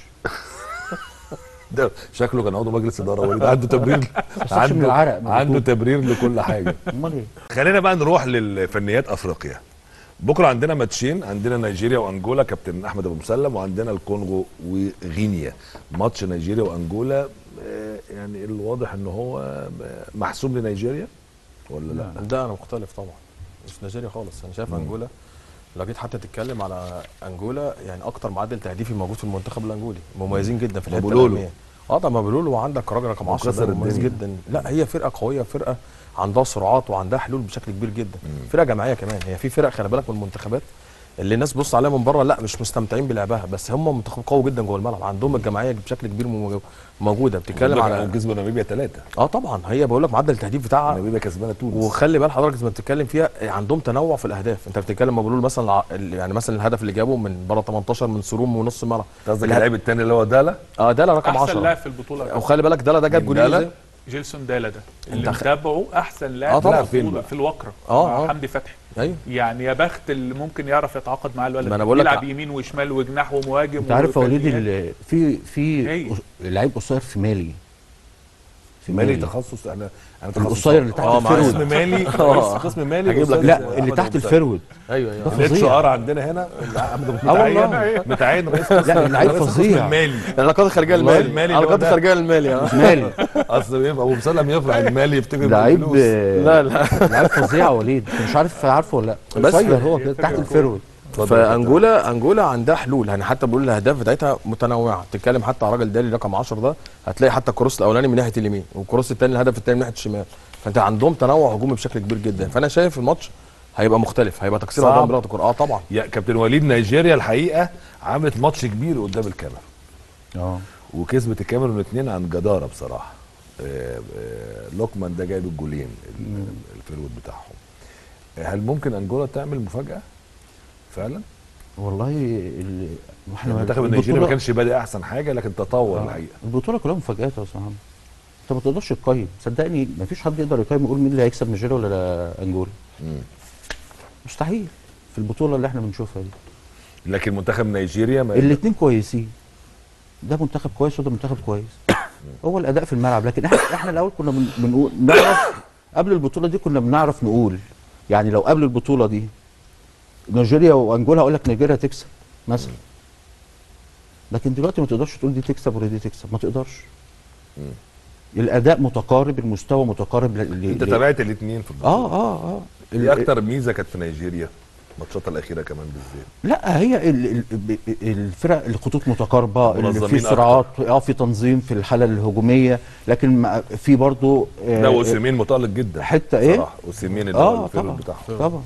ده شكله كان عضو مجلس اداره وليد عنده تبرير من العرق، من عنده الرطوبة. تبرير لكل حاجه امال ايه خلينا بقى نروح للفنيات افريقيا بكره عندنا ماتشين عندنا نيجيريا وانجولا كابتن احمد ابو مسلم وعندنا الكونغو وغينيا ماتش نيجيريا وانجولا آه، يعني الواضح ان هو آه، محسوم لنيجيريا ولا لا ده انا مختلف طبعا مش نيجيريا خالص انا شايف مم. انجولا لو جيت حتى تتكلم على انجولا يعني اكتر معدل تهديفي موجود في المنتخب الانجولي مميزين جدا في الحته مابولولو. الاماميه اه طبعا مابولولو وعندك راجل رقم 10 وكسر ده مميز الدنيا. جدا لا هي فرقه قويه فرقه عندها سرعات وعندها حلول بشكل كبير جدا فرقه جماعيه كمان هي في فرق خلي بالك من المنتخبات اللي الناس بص عليها من بره لا مش مستمتعين بلعبها بس هم منتخب قوي جدا جوه الملعب عندهم الجماعيه بشكل كبير مو- موجوده بتتكلم على كسبوا ناميبيا ثلاثه اه طبعا هي بقول لك معدل التهديف بتاعها ناميبيا كسبانه تونس وخلي بال حضرتك زي ما بتتكلم فيها عندهم تنوع في الاهداف انت بتتكلم ما بيقولوا مثلا الع- ال- يعني مثلا الهدف اللي جابه من بره 18 من سروم ونص الملعب أنت قصدك الهدف- اللاعب الثاني اللي هو دالا اه ده رقم احسن 10 لاعب في البطوله وخلي بالك ده ده جاب مين جولين دالا؟ ازاي جيلسون دالا ده اللي انت خ- متابعه احسن اه لاعب طبعا. في فين البطوله بقى؟ في الوكره اه، مع اه. حمدي فتحي ايوه يعني يا بخت اللي ممكن يعرف يتعاقد مع الولد ما أنا بقول لك يلعب ع- يمين وشمال وجناح ومهاجم انت عارف يا وليد وفنيات. ال- في في هي. قص- لعيب قصير في مالي في مالي تخصص انا انا تخصص القصير اللي تحت اه، معايا. الفرود قسم مالي اه. قسم مالي هجيب لك. لا اللي تحت الفرود ايوه ايوه ده الاتش فظيع ار عندنا هنا احمد ابو اه والله. متعين متعين رئيس قسم لا، اللعيب رئيس قسم فظيع. المالي العلاقات الخارجيه والله المالي المالي اللي هو العلاقات ده. الخارجيه المالي اه مالي اصل يبقى ابو مسلم يفرح المالي يفتكر لعيب بالفلوس. لا لا لعيب فظيع يا وليد انت مش عارف عارفه ولا لا بس- قصير هو كده تحت الفرود اتفضل يا كابتن. فانجولا انجولا عندها حلول يعني حتى بقول الاهداف بتاعتها متنوعه تتكلم حتى على راجل دالي رقم 10 ده هتلاقي حتى الكروس الاولاني من ناحيه اليمين والكروس الثاني الهدف الثاني من ناحيه الشمال فانت عندهم تنوع هجومي بشكل كبير جدا فانا شايف الماتش هيبقى مختلف هيبقى تكسير صعب. عضلات بلغه الكره اه طبعا يا كابتن وليد نيجيريا الحقيقه عملت ماتش كبير قدام الكاميرون اه وكسبت الكاميرون اتنين عن جداره بصراحه آه، آه، لوكمان ده جايب الجولين ال- الفيرود بتاعهم هل ممكن انجولا تعمل مفاجاه؟ فعلا والله ال- احنا المنتخب النيجيري ما البطولة- كانش بادئ احسن حاجه لكن تطور آه، الحقيقه البطوله كلها مفاجآت يا استاذ محمد انت ما تقدرش تقيم صدقني ما فيش حد يقدر يقيم يقول مين اللي هيكسب نيجيريا ولا انجولا مم. مستحيل في البطوله اللي احنا بنشوفها دي لكن منتخب نيجيريا ما الاثنين كويسين ده منتخب كويس وده منتخب كويس هو الاداء في الملعب لكن احنا احنا الاول كنا بن- بنقول نعرف قبل البطوله دي كنا بنعرف نقول يعني لو قبل البطوله دي نيجيريا وانجولا هقول لك نيجيريا تكسب مثلا لكن دلوقتي ما تقدرش تقول دي تكسب ولا دي تكسب ما تقدرش الاداء متقارب المستوى متقارب ل... ل... انت ل- تابعت الاثنين في البطوله اه اه اه ايه اكتر ميزه كانت في نيجيريا ماتشاتها الاخيره كمان بالذات لا هي ال- ال- ب- الفرق الخطوط متقاربه اللي منظمين في سرعات اه في تنظيم في الحاله الهجوميه لكن ما- في برضو آه، لا اوسيمين متالق جدا حته ايه؟ صراحه اوسيمين اللي اه هو الفيرود طبعا بتاعهم طبعا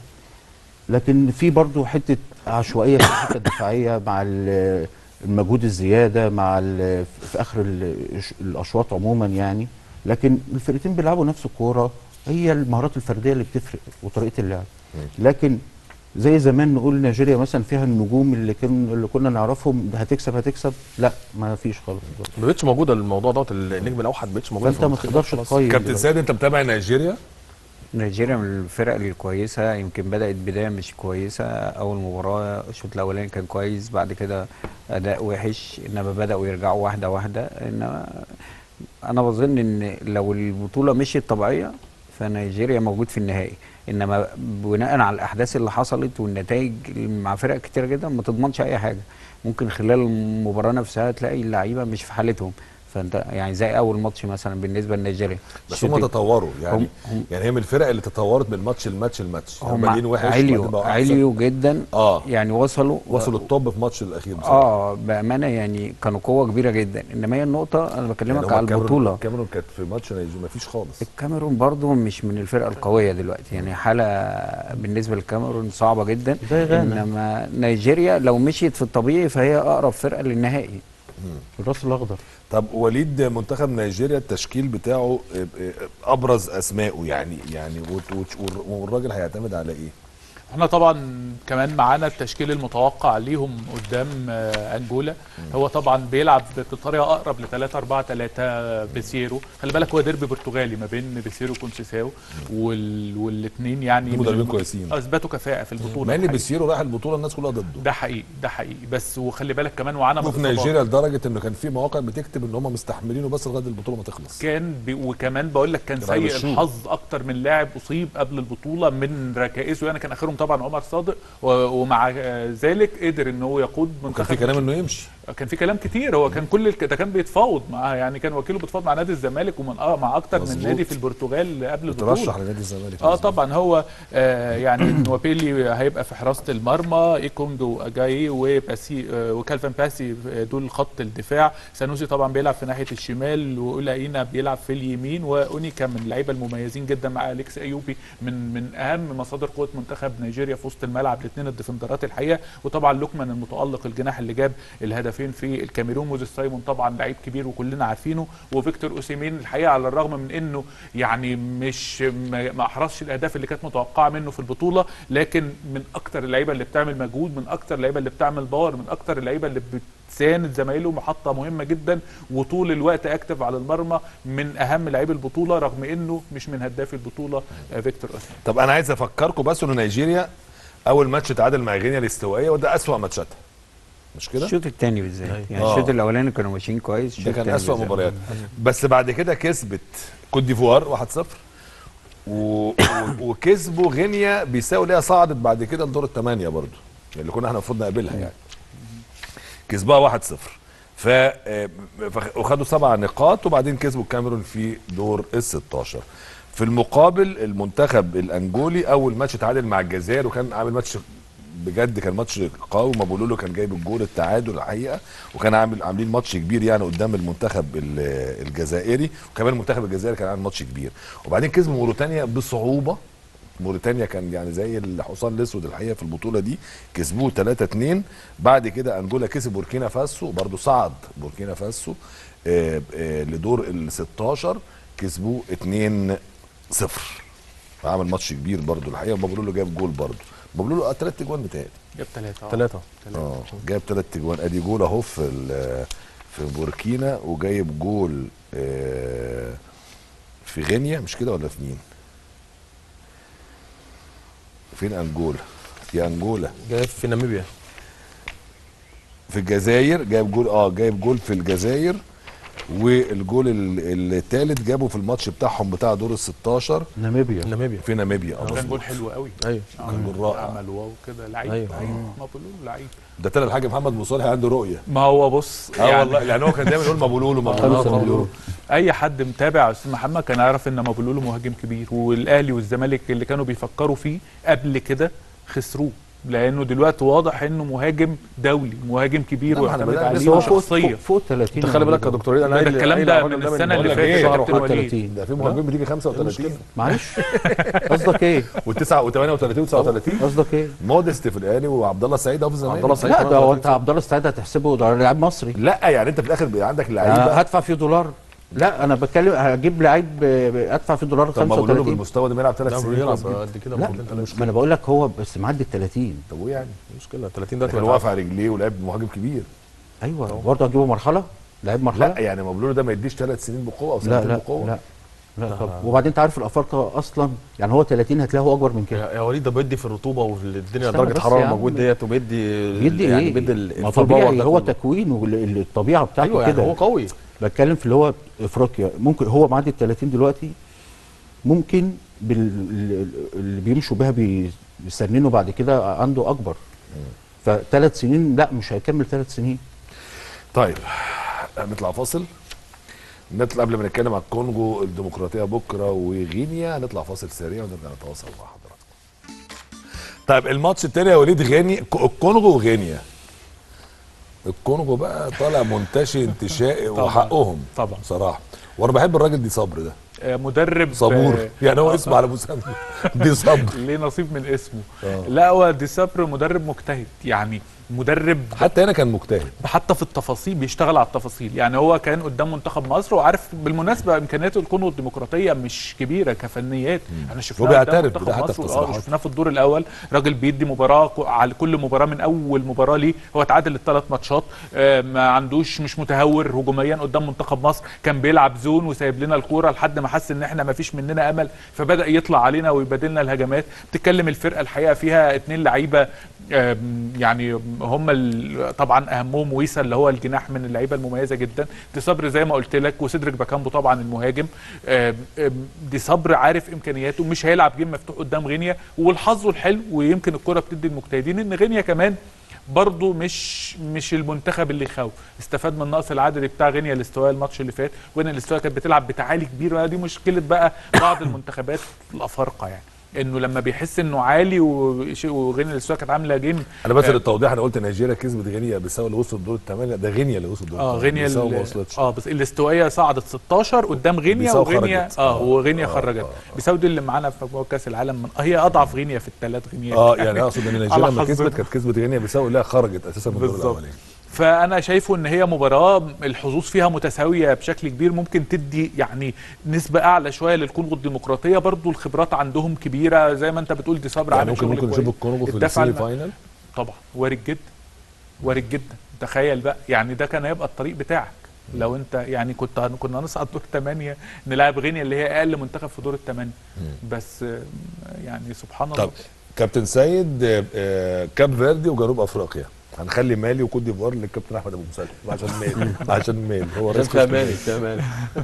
لكن في برضو حته عشوائيه في الحته الدفاعيه مع ال- المجهود الزياده مع ال- في اخر ال- الاشواط عموما يعني لكن الفرقتين بيلعبوا نفس الكوره هي المهارات الفرديه اللي بتفرق وطريقه اللعب لكن زي زمان نقول نيجيريا مثلا فيها النجوم اللي كان اللي كنا نعرفهم ده هتكسب هتكسب لا ما فيش خالص دلوقتي. ما بقتش موجوده الموضوع دوت النجم الاوحد ما بقتش موجود فانت ما تقدرش تقيم كابتن دلوقتي. سيد انت متابع نيجيريا نيجيريا من الفرق الكويسة يمكن بدأت بداية مش كويسة أول مباراة الشوط الأولاني كان كويس بعد كده أداء وحش إنما بدأوا يرجعوا واحدة واحدة إنما أنا بظن إن لو البطولة مشيت طبيعية فنيجيريا موجود في النهائي إنما بناء على الأحداث اللي حصلت والنتائج مع فرق كتير جدا ما تضمنش أي حاجة ممكن خلال المباراة نفسها تلاقي اللعيبة مش في حالتهم فانت يعني زي اول ماتش مثلا بالنسبه لنيجيريا بس الشوط هم تطوروا يعني هم- هم- يعني هي من الفرق اللي تطورت من ماتش لماتش لماتش يعني هم بادئين وحش عليوا وبعدين بقوا أحسن. عليوا جدا اه يعني وصلوا وصلوا التوب في الماتش الاخير بصراحه اه بامانه يعني كانوا قوه كبيره جدا انما هي النقطه انا بكلمك يعني هم على الكاميرون- البطوله الكاميرون كانت في ماتش نيجيريا ما فيش خالص الكاميرون برضو مش من الفرقه القويه دلوقتي يعني حاله بالنسبه للكاميرون صعبه جدا زي غانا. انما نيجيريا لو مشيت في الطبيعي فهي اقرب فرقه للنهائي الراس الاخضر طب وليد منتخب نيجيريا التشكيل بتاعه آه، آه، ابرز اسمائه يعني يعني وت- وت- والراجل هيعتمد على ايه؟ احنا طبعا كمان معانا التشكيل المتوقع ليهم قدام آه، انجولا هو طبعا بيلعب بطريقه اقرب ل 3 4 3 بيسيرو خلي بالك هو ديربي برتغالي ما بين بيسيرو وكونسيساو وال... والاثنين يعني دول من مدربين الم- كويسين. اثبتوا كفاءه في البطوله مع ان الحقيقة. بيسيرو راح البطوله الناس كلها ضده ده حقيقي ده حقيقي بس وخلي بالك كمان وعانا وفي إصابات. نيجيريا لدرجه انه كان في مواقع بتكتب ان هم مستحملينه بس لغايه البطوله ما تخلص كان بي وكمان بقول لك كان كان راجل سيء الشوط. الحظ اكتر من لاعب اصيب قبل البطوله من ركائزه يعني كان اخرهم طبعا عمر صادق و- ومع آه، ذلك قدر ان هو يقود وكان منتخب في كلام انه يمشي كان في كلام كتير هو كان كل الك... ده كان بيتفاوض معاه يعني كان وكيله بيتفاوض مع نادي الزمالك ومن آه مع اكتر من مظبوط. نادي في البرتغال قبل ترشح البطوله لنادي الزمالك اه طبعا هو آه يعني نوبيلي هيبقى في حراسه المرمى ايكونج واجاي وباسي آه وكالفن باسي آه، دول خط الدفاع سانوسي طبعا بيلعب في ناحيه الشمال واولاينا بيلعب في اليمين واونيكا من اللعيبه المميزين جدا مع اليكس ايوبي من من اهم مصادر قوه منتخب نيجيريا في وسط الملعب الاثنين الديفندرات الحقيقه وطبعا لوكمان المتالق الجناح اللي جاب الهدفين في الكاميرون موزيس سايمون طبعا لعيب كبير وكلنا عارفينه وفيكتور اوسيمين الحقيقه على الرغم من انه يعني مش ما ما احرزش الاهداف اللي كانت متوقعه منه في البطوله لكن من اكتر اللعيبه اللي بتعمل مجهود من اكتر اللعيبه اللي بتعمل باور من اكتر اللعيبه اللي بتساند زمايله محطه مهمه جدا وطول الوقت اكتف على المرمى من اهم لعيب البطوله رغم انه مش من هداف البطوله آه، فيكتور اوسيمين طب انا عايز افكركم بس ان نيجيريا اول ماتش تعادل مع غينيا الاستوائيه وده اسوأ ماتشاتها مش كده؟ الشوط الثاني بالذات يعني آه. الشوط الاولاني كانوا ماشيين كويس ده الشوط كان التاني اسوأ بالذات. مباريات بس بعد كده كسبت كوت ديفوار 1-0 و... و... وكسبوا غينيا بيساوي ليها صعدت بعد كده لدور الثمانيه برضو اللي كنا احنا المفروض نقابلها يعني كسبوها 1-0 ف آه، فخ- وخدوا سبع نقاط وبعدين كسبوا الكاميرون في دور ال 16 في المقابل المنتخب الانجولي اول ماتش تعادل مع الجزائر وكان عامل ماتش بجد كان ماتش قوي مابولولو كان جايب الجول التعادل الحقيقه وكان عامل عاملين ماتش كبير يعني قدام المنتخب ال- الجزائري وكمان المنتخب الجزائري كان عامل ماتش كبير وبعدين كسبوا موريتانيا بصعوبه موريتانيا كان يعني زي الحصان الاسود الحقيقه في البطوله دي كسبوه 3 2 بعد كده انجولا كسب بوركينا فاسو برضو صعد بوركينا فاسو آه، آه، لدور ال 16 كسبوه 2 0 عمل ماتش كبير برضو الحقيقه وبابلولو جاب جول برضو بابلولو اه ثلاث اجوان متهيألي جاب ثلاثة ثلاثة اه جايب ثلاث اجوان ادي جول اهو في ال- في بوركينا وجايب جول آه، في غينيا مش كده ولا في مين؟ فين انجولا؟ دي انجولا جاي في ناميبيا في الجزائر جايب جول اه جايب جول في الجزائر والجول الثالث جابه في الماتش بتاعهم بتاع دور ال 16 ناميبيا ناميبيا في ناميبيا اه كان مظبوط. جول حلو قوي ايوه كان جول رائع عمل واو كده لعيب أيوة. أيوة. مبلول لعيب ده طلع الحاج محمد مصالح عنده رؤيه ما هو بص اه والله يعني هو كان دايما يقول مبولولو مبولولو خمسة مبولولو مليون. اي حد متابع استاذ محمد كان يعرف ان مبلول مهاجم كبير والاهلي والزمالك اللي كانوا بيفكروا فيه قبل كده خسروه لانه دلوقتي واضح انه مهاجم دولي مهاجم كبير لا، ما احنا ويعتمد بدأنا بس عليه هو فوق شخصيه فوق, فوق 30 انت خلي بالك يا دكتور وليد، انا ده قايل- الكلام قايل ده الراجل من ده السنة اللي بقول لك فاتت إيه، يا شهر كابتن وليد 31 ده في مهاجمين بتيجي 35 معلش قصدك ايه؟ و9 و38 و39 قصدك ايه؟ مودست في الاهلي وعبد الله السعيد اهو في الزمالك عبد الله السعيد لا كمان ده هو 30 انت عبد الله السعيد هتحسبه ده لاعب مصري لا يعني انت في الاخر بيبقى عندك أنا لعيبه هدفع فيه دولار لا انا بتكلم هجيب لعيب آه، ادفع فيه دولار طب ما بقول له 35 بالمستوى ده بيلعب ثلاث لا سنين بيلعب كويس جدا. قد كده لا مرتين ثلاثة ما انا بقول لك هو بس معدي ال 30 طب وايه يعني؟ مشكلة 30 ده كان واقف على رجليه ولعب مهاجم كبير ايوه برضه هجيبه مرحله لعيب مرحله لا يعني مبلول ده ما يديش ثلاث سنين بقوه او لا سنتين لا بقوه لا لا طب وبعدين انت عارف الافارقه اصلا يعني هو 30 هتلاقيه هو اكبر من كده يا يا وليد ده بيدي في الرطوبه والدنيا استنى درجه بس حراره يا عم. موجود ديت وبيدي بيدي يعني ايه؟ بيدي ما ال- الفول باور طبيعي ده هو كله. تكوينه وال- الطبيعه بتاعته ايوه يعني كده هو قوي بتكلم في اللي هو افريقيا ممكن هو معدي ال 30 دلوقتي ممكن بال ال- اللي بيمشوا بيها بي- بيسننوا بعد كده عنده اكبر فثلاث سنين لا مش هيكمل ثلاث سنين طيب نطلع فاصل نطلع قبل ما نتكلم على الكونغو الديمقراطيه بكره وغينيا نطلع فاصل سريع ونرجع نتواصل مع حضراتكم طيب الماتش التاني يا وليد غينيا الكونغو وغينيا الكونغو بقى طالع منتشي انتشائي طبعاً. وحقهم طبعا بصراحه وانا بحب الراجل دي صبر ده آه، مدرب صبور آه، يعني هو اسمه على مسمى دي صبر ليه نصيب من اسمه آه. لا هو دي صبر مدرب مجتهد يعني مدرب حتى هنا كان مجتهد حتى في التفاصيل بيشتغل على التفاصيل يعني هو كان قدام منتخب مصر وعارف بالمناسبه امكانيات الكونغو الديمقراطيه مش كبيره كفنيات احنا شفناه وبيعترف قدام بده منتخب حتى في مصر اه تصريحاته. شفناه في الدور الاول راجل بيدي مباراه ك- على كل مباراه من اول مباراه ليه هو اتعادل الثلاث ماتشات آه، ما عندوش مش متهور هجوميا قدام منتخب مصر كان بيلعب زون وسايب لنا الكوره لحد ما حس ان احنا ما فيش مننا امل فبدا يطلع علينا ويبادلنا الهجمات بتتكلم الفرقه الحقيقه فيها اتنين لعيبه آم، يعني هم ال- طبعا اهمهم ويسا اللي هو الجناح من اللعيبه المميزه جدا دي صبر زي ما قلت لك وسيدريك باكامبو طبعا المهاجم آم، آم، دي صبر عارف امكانياته مش هيلعب جيم مفتوح قدام غينيا والحظ الحلو ويمكن الكره بتدي المجتهدين ان غينيا كمان برضه مش مش المنتخب اللي يخوف استفاد من النقص العددي بتاع غينيا الاستواء الماتش اللي فات وغينيا الاستواء كانت بتلعب بتعالي كبير ودي مشكله بقى بعض المنتخبات الافارقه يعني انه لما بيحس انه عالي وش- وغينيا الاستواء كانت عامله جيم انا بس آه. للتوضيح انا قلت نيجيريا كسبت غينيا بيساو اللي وصل دور الثمانيه ده غينيا اللي وصل دور اه الثمانية. غينيا بيساو ما ال- وصلتش اه بس الاستوائيه صعدت 16 قدام غينيا بيساو وغينيا خرجت. اه آه، وغينيا آه، خرجت آه، بيساو دي اللي معانا في مجموعة كاس العالم من هي اضعف غينيا في الثلاث غينيا اه يعني اقصد ان نيجيريا على لما حظنا. كسبت كانت كسبت غينيا بيساو لا خرجت اساسا من الدور بالظبط. الاولاني فانا شايفه ان هي مباراه الحظوظ فيها متساويه بشكل كبير ممكن تدي يعني نسبه اعلى شويه للكونغو الديمقراطيه برضو الخبرات عندهم كبيره زي ما انت بتقول دي صبر يعني عامل ممكن شغل ممكن كويس. نشوف الكونغو في الدفع السيمي الم- فاينل طبعا وارد جدا وارد جدا تخيل بقى يعني ده كان هيبقى الطريق بتاعك لو انت يعني كنت كنا نصعد دور الثمانيه نلعب غينيا اللي هي اقل منتخب في دور الثمانيه بس آه، يعني سبحان الله طب كابتن سيد آه، آه، كاب فيردي وجنوب افريقيا هنخلي مالي وكوت ديفوار للكابتن احمد ابو مسلم عشان مالي عشان مالي هو رئيس عشان قسم فهماني مالي. فهماني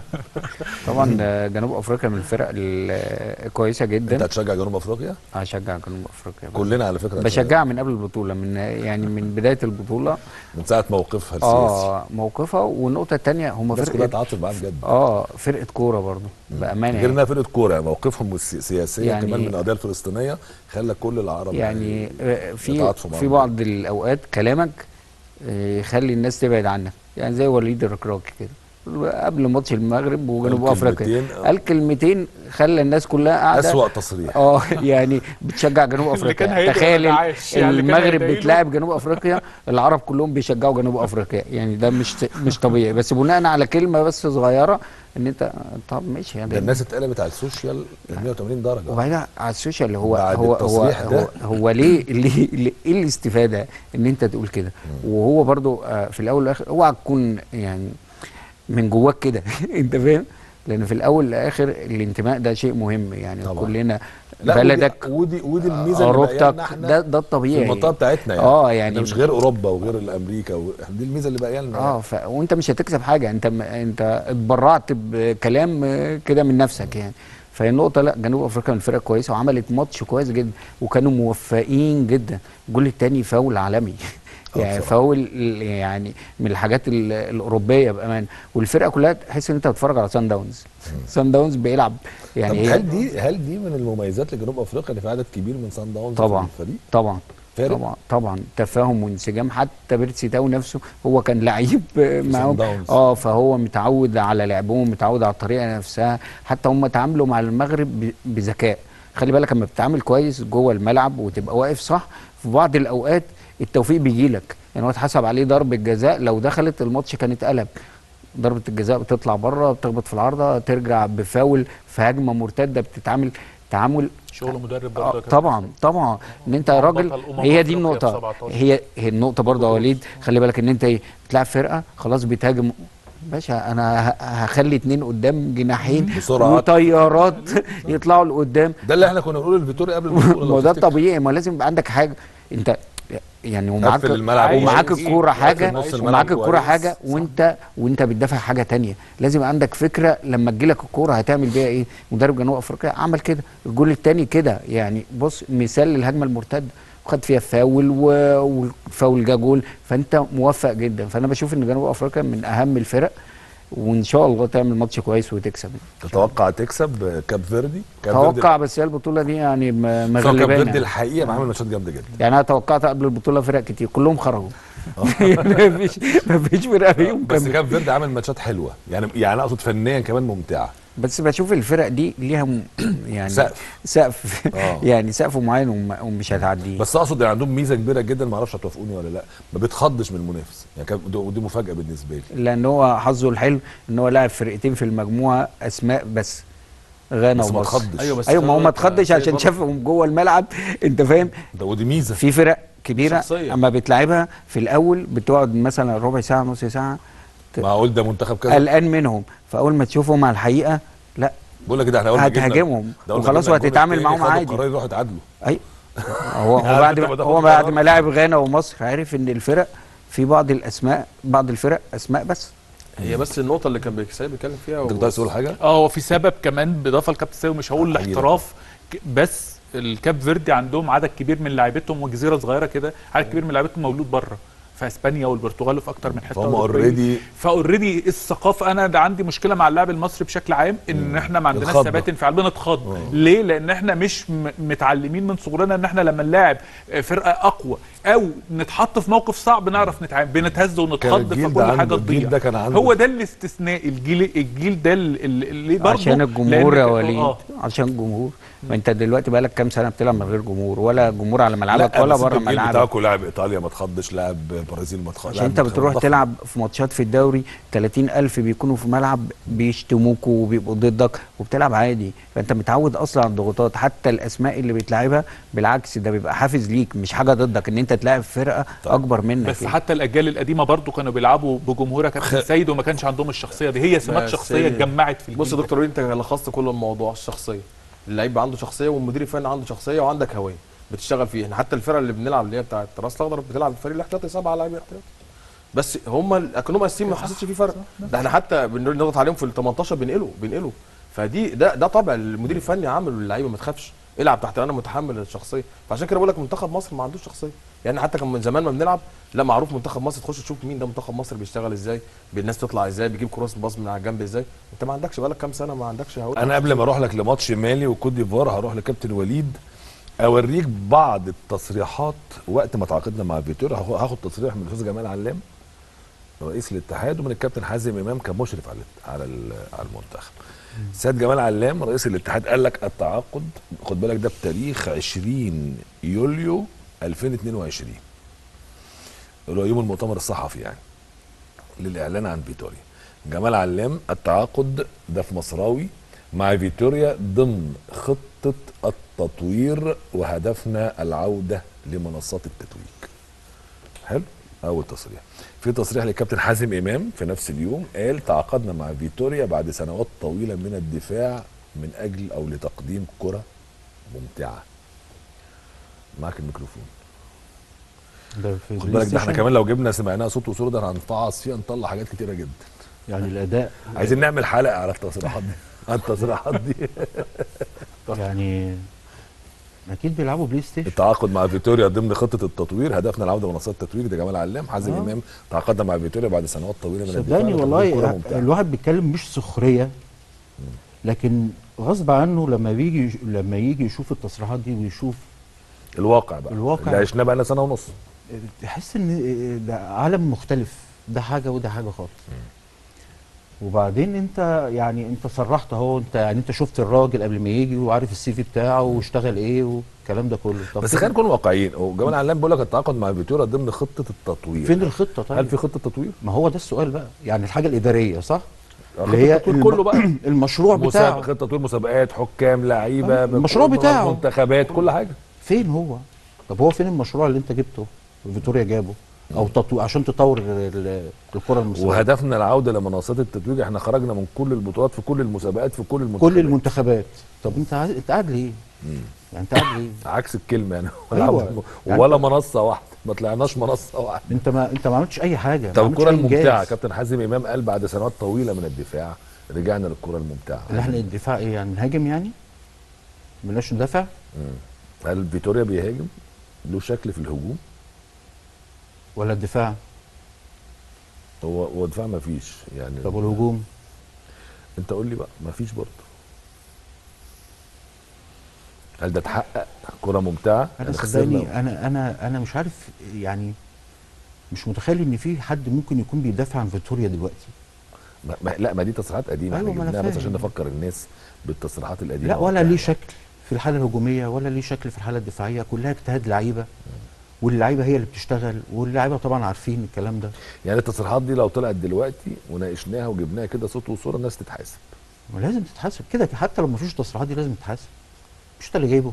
طبعا آه، جنوب افريقيا من الفرق الكويسه انت جدا هتشجع جنوب افريقيا هشجع جنوب افريقيا كلنا على فكره بشجعها من قبل البطوله من يعني من بدايه البطوله من ساعه موقفها السياسي اه موقفها والنقطه الثانيه هم الناس كلها فرقه تعاطف معاه بجد اه فرقه كوره برضو بامانه غير يعني, انها فرقه كوره يعني موقفهم السي- سياسيا يعني- كمان من القضيه الفلسطينيه خلى كل العرب يعني آه، في يتعاطفوا معاهم. في بعض الاوقات كلامك آه، يخلي الناس تبعد عنك يعني زي وليد الركراكي كده قبل ماتش المغرب وجنوب قال افريقيا كلمتين، آه. قال كلمتين خلى الناس كلها قاعده اسوأ تصريح اه يعني بتشجع جنوب اللي كان افريقيا هيدعي تخيل العاش، يعني اللي كان المغرب هيدعي له. بتلاعب جنوب افريقيا العرب كلهم بيشجعوا جنوب افريقيا يعني ده مش مش طبيعي بس بناء على كلمه بس صغيره ان انت طب ماشي ده يعني الناس اتقلبت على السوشيال 180 درجه وبعدين على السوشيال هو بعد هو هو التصريح هو, ده. هو ليه ليه ليه- ايه الاستفاده ان انت تقول كده وهو برضو آه، في الاول والاخر اوعى تكون يعني من جواك كده انت فاهم لان في الاول والاخر الانتماء ده شيء مهم يعني طبعا. كلنا لا بلدك ودي ودي, ودي الميزه اللي قربتك بقى احنا ده ده في الطبيعي المنطقه بتاعتنا يعني اه يعني ده مش غير اوروبا وغير الامريكا و... دي الميزه اللي بقى لنا اه ف... وانت مش هتكسب حاجه انت م... انت اتبرعت بكلام آه، كده من نفسك يعني فهي النقطة لا جنوب افريقيا من فرقة كويسة وعملت ماتش كويس جدا وكانوا موفقين جدا الجول الثاني فاول عالمي آه يعني بصراحة. فاول ال- يعني من الحاجات ال- الاوروبيه بامان والفرقه كلها تحس ان انت بتتفرج على سان داونز سان داونز بيلعب يعني يعني طب هي هل دي هل دي من المميزات لجنوب افريقيا ان في عدد كبير من سان داونز طبعا في الفريق طبعا فارق؟ طبعا طبعا تفاهم وانسجام حتى بيرسي تاو نفسه هو كان لعيب معاهم داونز. اه فهو متعود على لعبهم متعود على الطريقه نفسها حتى هم تعاملوا مع المغرب ب- بذكاء خلي بالك لما بتتعامل كويس جوه الملعب وتبقى واقف صح في بعض الاوقات التوفيق بيجي لك يعني هو اتحسب عليه ضربه جزاء لو دخلت الماتش كان اتقلب ضربه الجزاء بتطلع بره بتخبط في العارضه ترجع بفاول في هجمه مرتده بتتعامل تعامل شغل مدرب آه، برضه يا كابتن. طبعا طبعا ان انت مع راجل بطل أمم هي دي أفريقيا في النقطه 17. هي هي النقطه برضه يا وليد خلي بالك ان انت ايه بتلعب فرقه خلاص بتهاجم باشا انا ه- هخلي اتنين قدام جناحين بسرعة. وطيارات يطلعوا لقدام ده اللي احنا كنا بنقوله للفيتوري قبل البطوله لو ما ده تفتكر. طبيعي ما لازم يبقى عندك حاجه انت يعني ومعاك قفل الملعب ومعاك كويس. الكوره قفل حاجه نص الملعب ومعاك الكوره كويس. حاجه وانت وانت بتدافع حاجه تانية لازم يبقى عندك فكره لما تجيلك الكوره هتعمل بيها ايه مدرب جنوب افريقيا عمل كده الجول الثاني كده يعني بص مثال للهجمه المرتده وخد فيها فاول و- والفاول جه جول فانت موفق جدا فانا بشوف ان جنوب افريقيا من اهم الفرق وان شاء الله تعمل ماتش كويس وتكسب تتوقع تكسب كاب فيردي كاب اتوقع بس هي البطوله دي يعني م- فيردي كاب فيردي مغلبانا الحقيقه عامل ماتشات جامده جدا يعني انا توقعت قبل البطوله فرق كتير كلهم خرجوا يعني مفيش مفيش فرقه فيهم بس كان كاب فيردي عامل ماتشات حلوه يعني يعني اقصد فنيا كمان ممتعه بس بشوف الفرق دي ليها م... يعني سقف. سقف آه. يعني سقف معين وم... ومش هتعديه بس اقصد يعني عندهم ميزه كبيره جدا ما اعرفش هتوافقوني ولا لا ما بتخضش من المنافس يعني كان- ودي- ودي مفاجاه بالنسبه لي لان هو حظه الحلو ان هو لاعب فرقتين في المجموعه اسماء بس غانا بس ما ومصر تخضش أيوة بس ايوه ما هو ما خلي بالك، تخضش آه، عشان برضه- شافهم جوه الملعب انت فاهم ده ودي ميزه في فرق كبيره شخصية. اما بتلعبها في الاول بتقعد مثلا ربع ساعه نص ساعه معقول ده منتخب كذا قلقان منهم فاول ما تشوفهم على الحقيقه لا بقول لك كده احنا قلنا جبنا- هتهاجمهم ده قلنا وخلاص جبنا الجون وهتتعامل التاني، معاهم خدوا عادي قرار يروحوا يتعادلوا اي هو هو يعني بعد أنت ما بتاخد هو بعد قرار. ما لعب غانا ومصر عرف ان الفرق في بعض الاسماء بعض الفرق اسماء بس هي بس النقطه اللي كان بيكسب بيتكلم فيها انت كنت عايز تقول حاجه؟ اه هو في سبب كمان بالاضافه لكابتن ساوي مش هقول حقيقة. الاحتراف ك- بس الكاب فيردي عندهم عدد كبير من لاعيبتهم وجزيره صغيره كده عدد كبير من لاعيبتهم مولود بره في اسبانيا والبرتغال وفي اكتر من حته فهم أوروبية. اوريدي فاوريدي الثقافه انا ده عندي مشكله مع اللاعب المصري بشكل عام ان احنا ما عندناش الخضة. ثبات انفعال بنتخض ليه لان احنا مش م- متعلمين من صغرنا ان احنا لما نلاعب فرقه اقوى او نتحط في موقف صعب نعرف نتعامل بنتهز ونتخض الجيل ده فكل حاجه عنده- الجيل تضيع ده كان عنده- هو ده الاستثناء الجيل الجيل ده اللي- اللي برضه عشان الجمهور لأن- يا وليد آه. عشان الجمهور ما انت دلوقتي بقالك كام سنه بتلعب من غير جمهور ولا جمهور على ملعبك لا ولا بس بره انتوا الجيل ملعبك بتاعكم لاعب ايطاليا ما تخضش لاعب برازيل ما تخضش عشان انت بتروح تلعب في ماتشات في الدوري 30 ألف بيكونوا في ملعب بيشتموكوا وبيبقوا ضدك وبتلعب عادي فانت متعود اصلا على الضغوطات حتى الاسماء اللي بتلعبها بالعكس ده بيبقى حافز ليك مش حاجه ضدك ان انت تلاعب فرقه اكبر منك بس يعني. حتى الاجيال القديمه برضو كانوا بيلعبوا بجمهور يا كابتن سيد وما كانش عندهم الشخصيه دي هي سمات بس شخصيه هي- اتجمعت في الجيل بص يا ده. دكتور وليد، انت لخصت كل الموضوع الشخصيه اللعيب عنده شخصيه والمدير الفني عنده شخصيه وعندك هويه بتشتغل فيه احنا حتى الفرقه اللي بنلعب اللي هي بتاعت راس الاخضر بتلعب الفريق الاحتياطي سبعه لاعبين احتياطي بس هم اكنهم اساسيين ما حسيتش فيه فرق ده احنا حتى بنضغط عليهم في ال 18 بنقلوا بنقلوا فدي ده ده طبع المدير الفني عامله للعيبه ما تخافش العب تحت انا متحمل الشخصيه فعشان كده بقول لك منتخب مصر ما عندوش شخصيه يعني حتى كان من زمان ما بنلعب لا معروف منتخب مصر تخش تشوف مين ده منتخب مصر بيشتغل ازاي الناس تطلع ازاي بيجيب كروس باص من على الجنب ازاي انت ما عندكش بقالك كام سنه ما عندكش هويه انا قبل ما اروح لك لماتش مالي وكوت ديفوار هروح لكابتن وليد اوريك بعض التصريحات وقت ما تعاقدنا مع فيتوريا هاخد هاخد تصريح من الاستاذ جمال علام رئيس الاتحاد ومن الكابتن حازم امام كمشرف على الات- على ال- على المنتخب سيد جمال علام رئيس الاتحاد قال لك التعاقد خد بالك ده بتاريخ 20 يوليو 2022 اللي هو يوم المؤتمر الصحفي يعني للاعلان عن فيتوريا جمال علام التعاقد ده في مصراوي مع فيتوريا ضمن خطة التطوير وهدفنا العودة لمنصات التتويج حلو اول تصريح في تصريح للكابتن حازم امام في نفس اليوم قال تعاقدنا مع فيتوريا بعد سنوات طويله من الدفاع من اجل او لتقديم كره ممتعه معاك الميكروفون ده في خد بلاي بالك ده احنا ستيشن. كمان لو جبنا سمعناها صوت وصوره ده هنفعص فيها نطلع حاجات كتيره جدا يعني الاداء عايزين نعمل حلقه على التصريحات دي على التصريحات دي يعني اكيد بيلعبوا بلاي ستيشن التعاقد مع فيتوريا ضمن خطه التطوير هدفنا العوده لمنصات التتويج ده جمال علام حازم آه. امام تعاقدنا مع فيتوريا بعد سنوات طويله من الدفاع صدقني لتقديم والله كرة ال- ممتعة. الواحد بيتكلم مش سخريه لكن غصب عنه لما بيجي لما يجي يشوف التصريحات دي ويشوف الواقع بقى الواقع. اللي عشناه بقى لنا سنه ونص تحس ان ده عالم مختلف ده حاجه وده حاجه خالص وبعدين انت يعني انت صرحت اهو انت يعني انت شفت الراجل قبل ما يجي وعارف السي في بتاعه واشتغل ايه والكلام ده كله طب بس فين- خلينا نكون واقعيين هو جمال علام بيقول لك التعاقد مع فيتوريا ضمن خطه التطوير فين الخطه طيب هل في خطه تطوير؟ ما هو ده السؤال بقى يعني الحاجه الاداريه صح خطة اللي هي التطوير الم- كله بقى المشروع مسابقة بتاعه خطه تطوير مسابقات حكام لعيبه آه، المشروع بكل- بتاعه. منتخبات كل حاجه فين هو طب هو فين المشروع اللي انت جبته فيتوريا جابه او تطو... عشان تطور ال- ال- الكره المصريه وهدفنا العوده لمنصات التتويج احنا خرجنا من كل البطولات في كل المسابقات في كل المنتخبات كل المنتخبات طب انت عايز... انت قاعد ليه يعني انت قاعد ليه عكس الكلمه يعني أيوة. يعني ولا منصه واحده ما طلعناش منصه واحده انت ما انت ما عملتش اي حاجه ما طب عملتش الكره أي إنجاز. الممتعه كابتن حازم امام قال بعد سنوات طويله من الدفاع رجعنا للكره الممتعه اللي احنا الدفاع ايه يعني نهاجم يعني ملناش ندافع هل فيتوريا بيهاجم له شكل في الهجوم ولا الدفاع هو هو دفاع ما فيش يعني طب والهجوم انت قول لي بقى ما فيش برضه هل ده اتحقق كره ممتعه انا يعني خسرنا. صدقني انا انا انا مش عارف يعني مش متخيل ان في حد ممكن يكون بيدافع عن فيتوريا دلوقتي ما ما لا ما دي تصريحات قديمه أيوة، احنا ما أنا جبناها بس فاهم. عشان نفكر الناس بالتصريحات القديمه لا ولا وبتاع. ليه شكل في الحاله الهجوميه ولا ليه شكل في الحاله الدفاعيه كلها اجتهاد لعيبه واللعيبه هي اللي بتشتغل واللعيبه طبعا عارفين الكلام ده يعني التصريحات دي لو طلعت دلوقتي وناقشناها وجبناها كده صوت وصوره الناس تتحاسب ما لازم تتحاسب كده حتى لو ما فيش تصريحات دي لازم تتحاسب مش انت اللي جايبه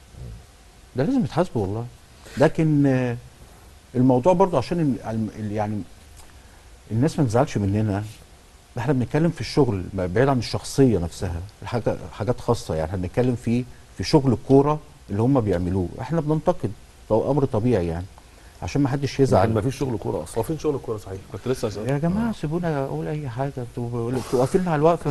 ده لازم يتحاسبوا والله لكن آه، الموضوع برضه عشان ال- الم- ال- يعني الناس ما تزعلش مننا احنا بنتكلم في الشغل ما- بعيد عن الشخصيه نفسها الحاجه حاجات خاصه يعني احنا بنتكلم في في شغل الكوره اللي هم بيعملوه احنا بننتقد ده امر طبيعي يعني عشان ما حدش يعني يزعل ما فيش شغل كوره اصلا هو فين شغل الكوره صحيح كنت لسه اسال يا جماعه سيبونا اقول اي حاجه انتوا انتوا واقفين على الوقفه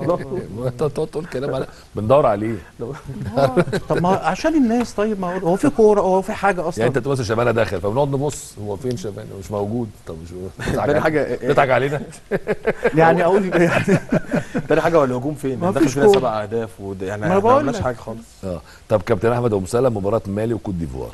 انت تقعد تقول كلام على بندور عليه آه، طب ما عشان الناس طيب ما هو- هو في كوره هو في حاجه اصلا يعني انت تقول مثلا شبانه داخل فبنقعد نبص هو فين شبانه مش موجود طب مش تضحك تاني علينا؟ حاجه تضحك علينا يعني اقول يعني تاني حاجه هو الهجوم فين؟ ما داخل فيش فينا كورة. سبع اهداف وده يعني ما أنا ما بقول عملناش لك. حاجه خالص اه طب كابتن احمد ابو سلمة مباراه مالي وكوت ديفوار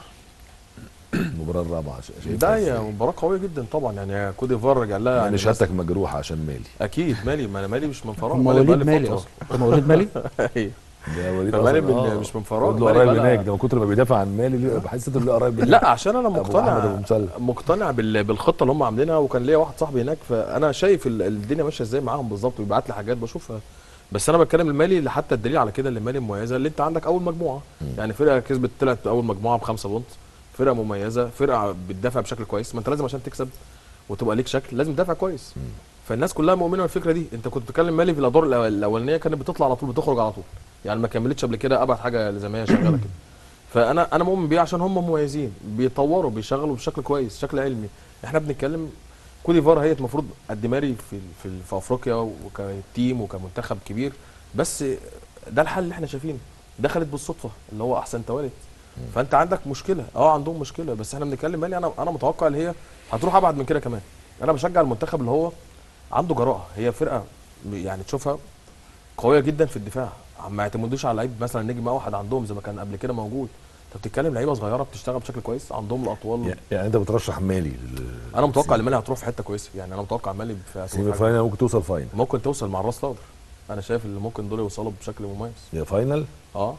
المباراه الرابعه شا- شايفها ده إزاي؟ هي مباراه قويه جدا طبعا يعني كوت ديفوار رجع لها يعني يعني شهادتك مجروحه عشان مالي اكيد مالي ما انا مالي مش من فراغ مواليد بقالي مالي فترة. اصلا انت مواليد مالي أيوة. ده وليد فمالي أصلاً، من- آه. مش من فراغ، برضه مالي قريب بقى- هناك ده من كتر ما بيدافع عن مالي ليه- بحس انه ليه قريب هناك. لا عشان انا أبو أحمد مقتنع أبو مسلم. مقتنع بال- بالخطه اللي هم عاملينها وكان ليا واحد صاحبي هناك فانا شايف ال- الدنيا ماشيه ازاي معاهم بالظبط وبيبعت لي حاجات بشوفها بس انا بتكلم المالي اللي حتى الدليل على كده اللي المالي مميزه اللي انت عندك اول مجموعه يعني فرقه كسبت طلعت اول مجموعه بخمسه بونت فرقه مميزه فرقه بتدافع بشكل كويس ما انت لازم عشان تكسب وتبقى ليك شكل لازم تدافع كويس فالناس كلها مؤمنه بالفكره دي انت كنت بتتكلم مالي في الادوار الأول- الاولانيه كانت بتطلع على طول بتخرج على طول يعني ما كملتش قبل كده ابعد حاجه زي ما هي شغاله كده فانا انا مؤمن بيه عشان هم مميزين بيطوروا بيشغلوا بشكل كويس شكل علمي احنا بنتكلم كوت ديفوار هي المفروض قدماري في في في افريقيا وكتيم وكمنتخب كبير بس ده الحل اللي احنا شايفينه دخلت بالصدفه اللي هو احسن توالت فانت عندك مشكله اه عندهم مشكله بس احنا بنتكلم مالي انا انا متوقع ان هي هتروح ابعد من كده كمان انا بشجع المنتخب اللي هو عنده جراءه هي فرقه يعني تشوفها قويه جدا في الدفاع ما يعتمدوش على لعيب مثلا نجم واحد عندهم زي ما كان قبل كده موجود انت بتتكلم لعيبه صغيره بتشتغل بشكل كويس عندهم الاطوال يعني انت بترشح مالي لل- انا متوقع ان مالي هتروح في حته كويسه يعني انا متوقع مالي في سيمي هتروح في حاجة- فاينل ممكن توصل فاينل ممكن توصل مع الراس الاخضر انا شايف اللي ممكن دول يوصلوا بشكل مميز يا فاينل اه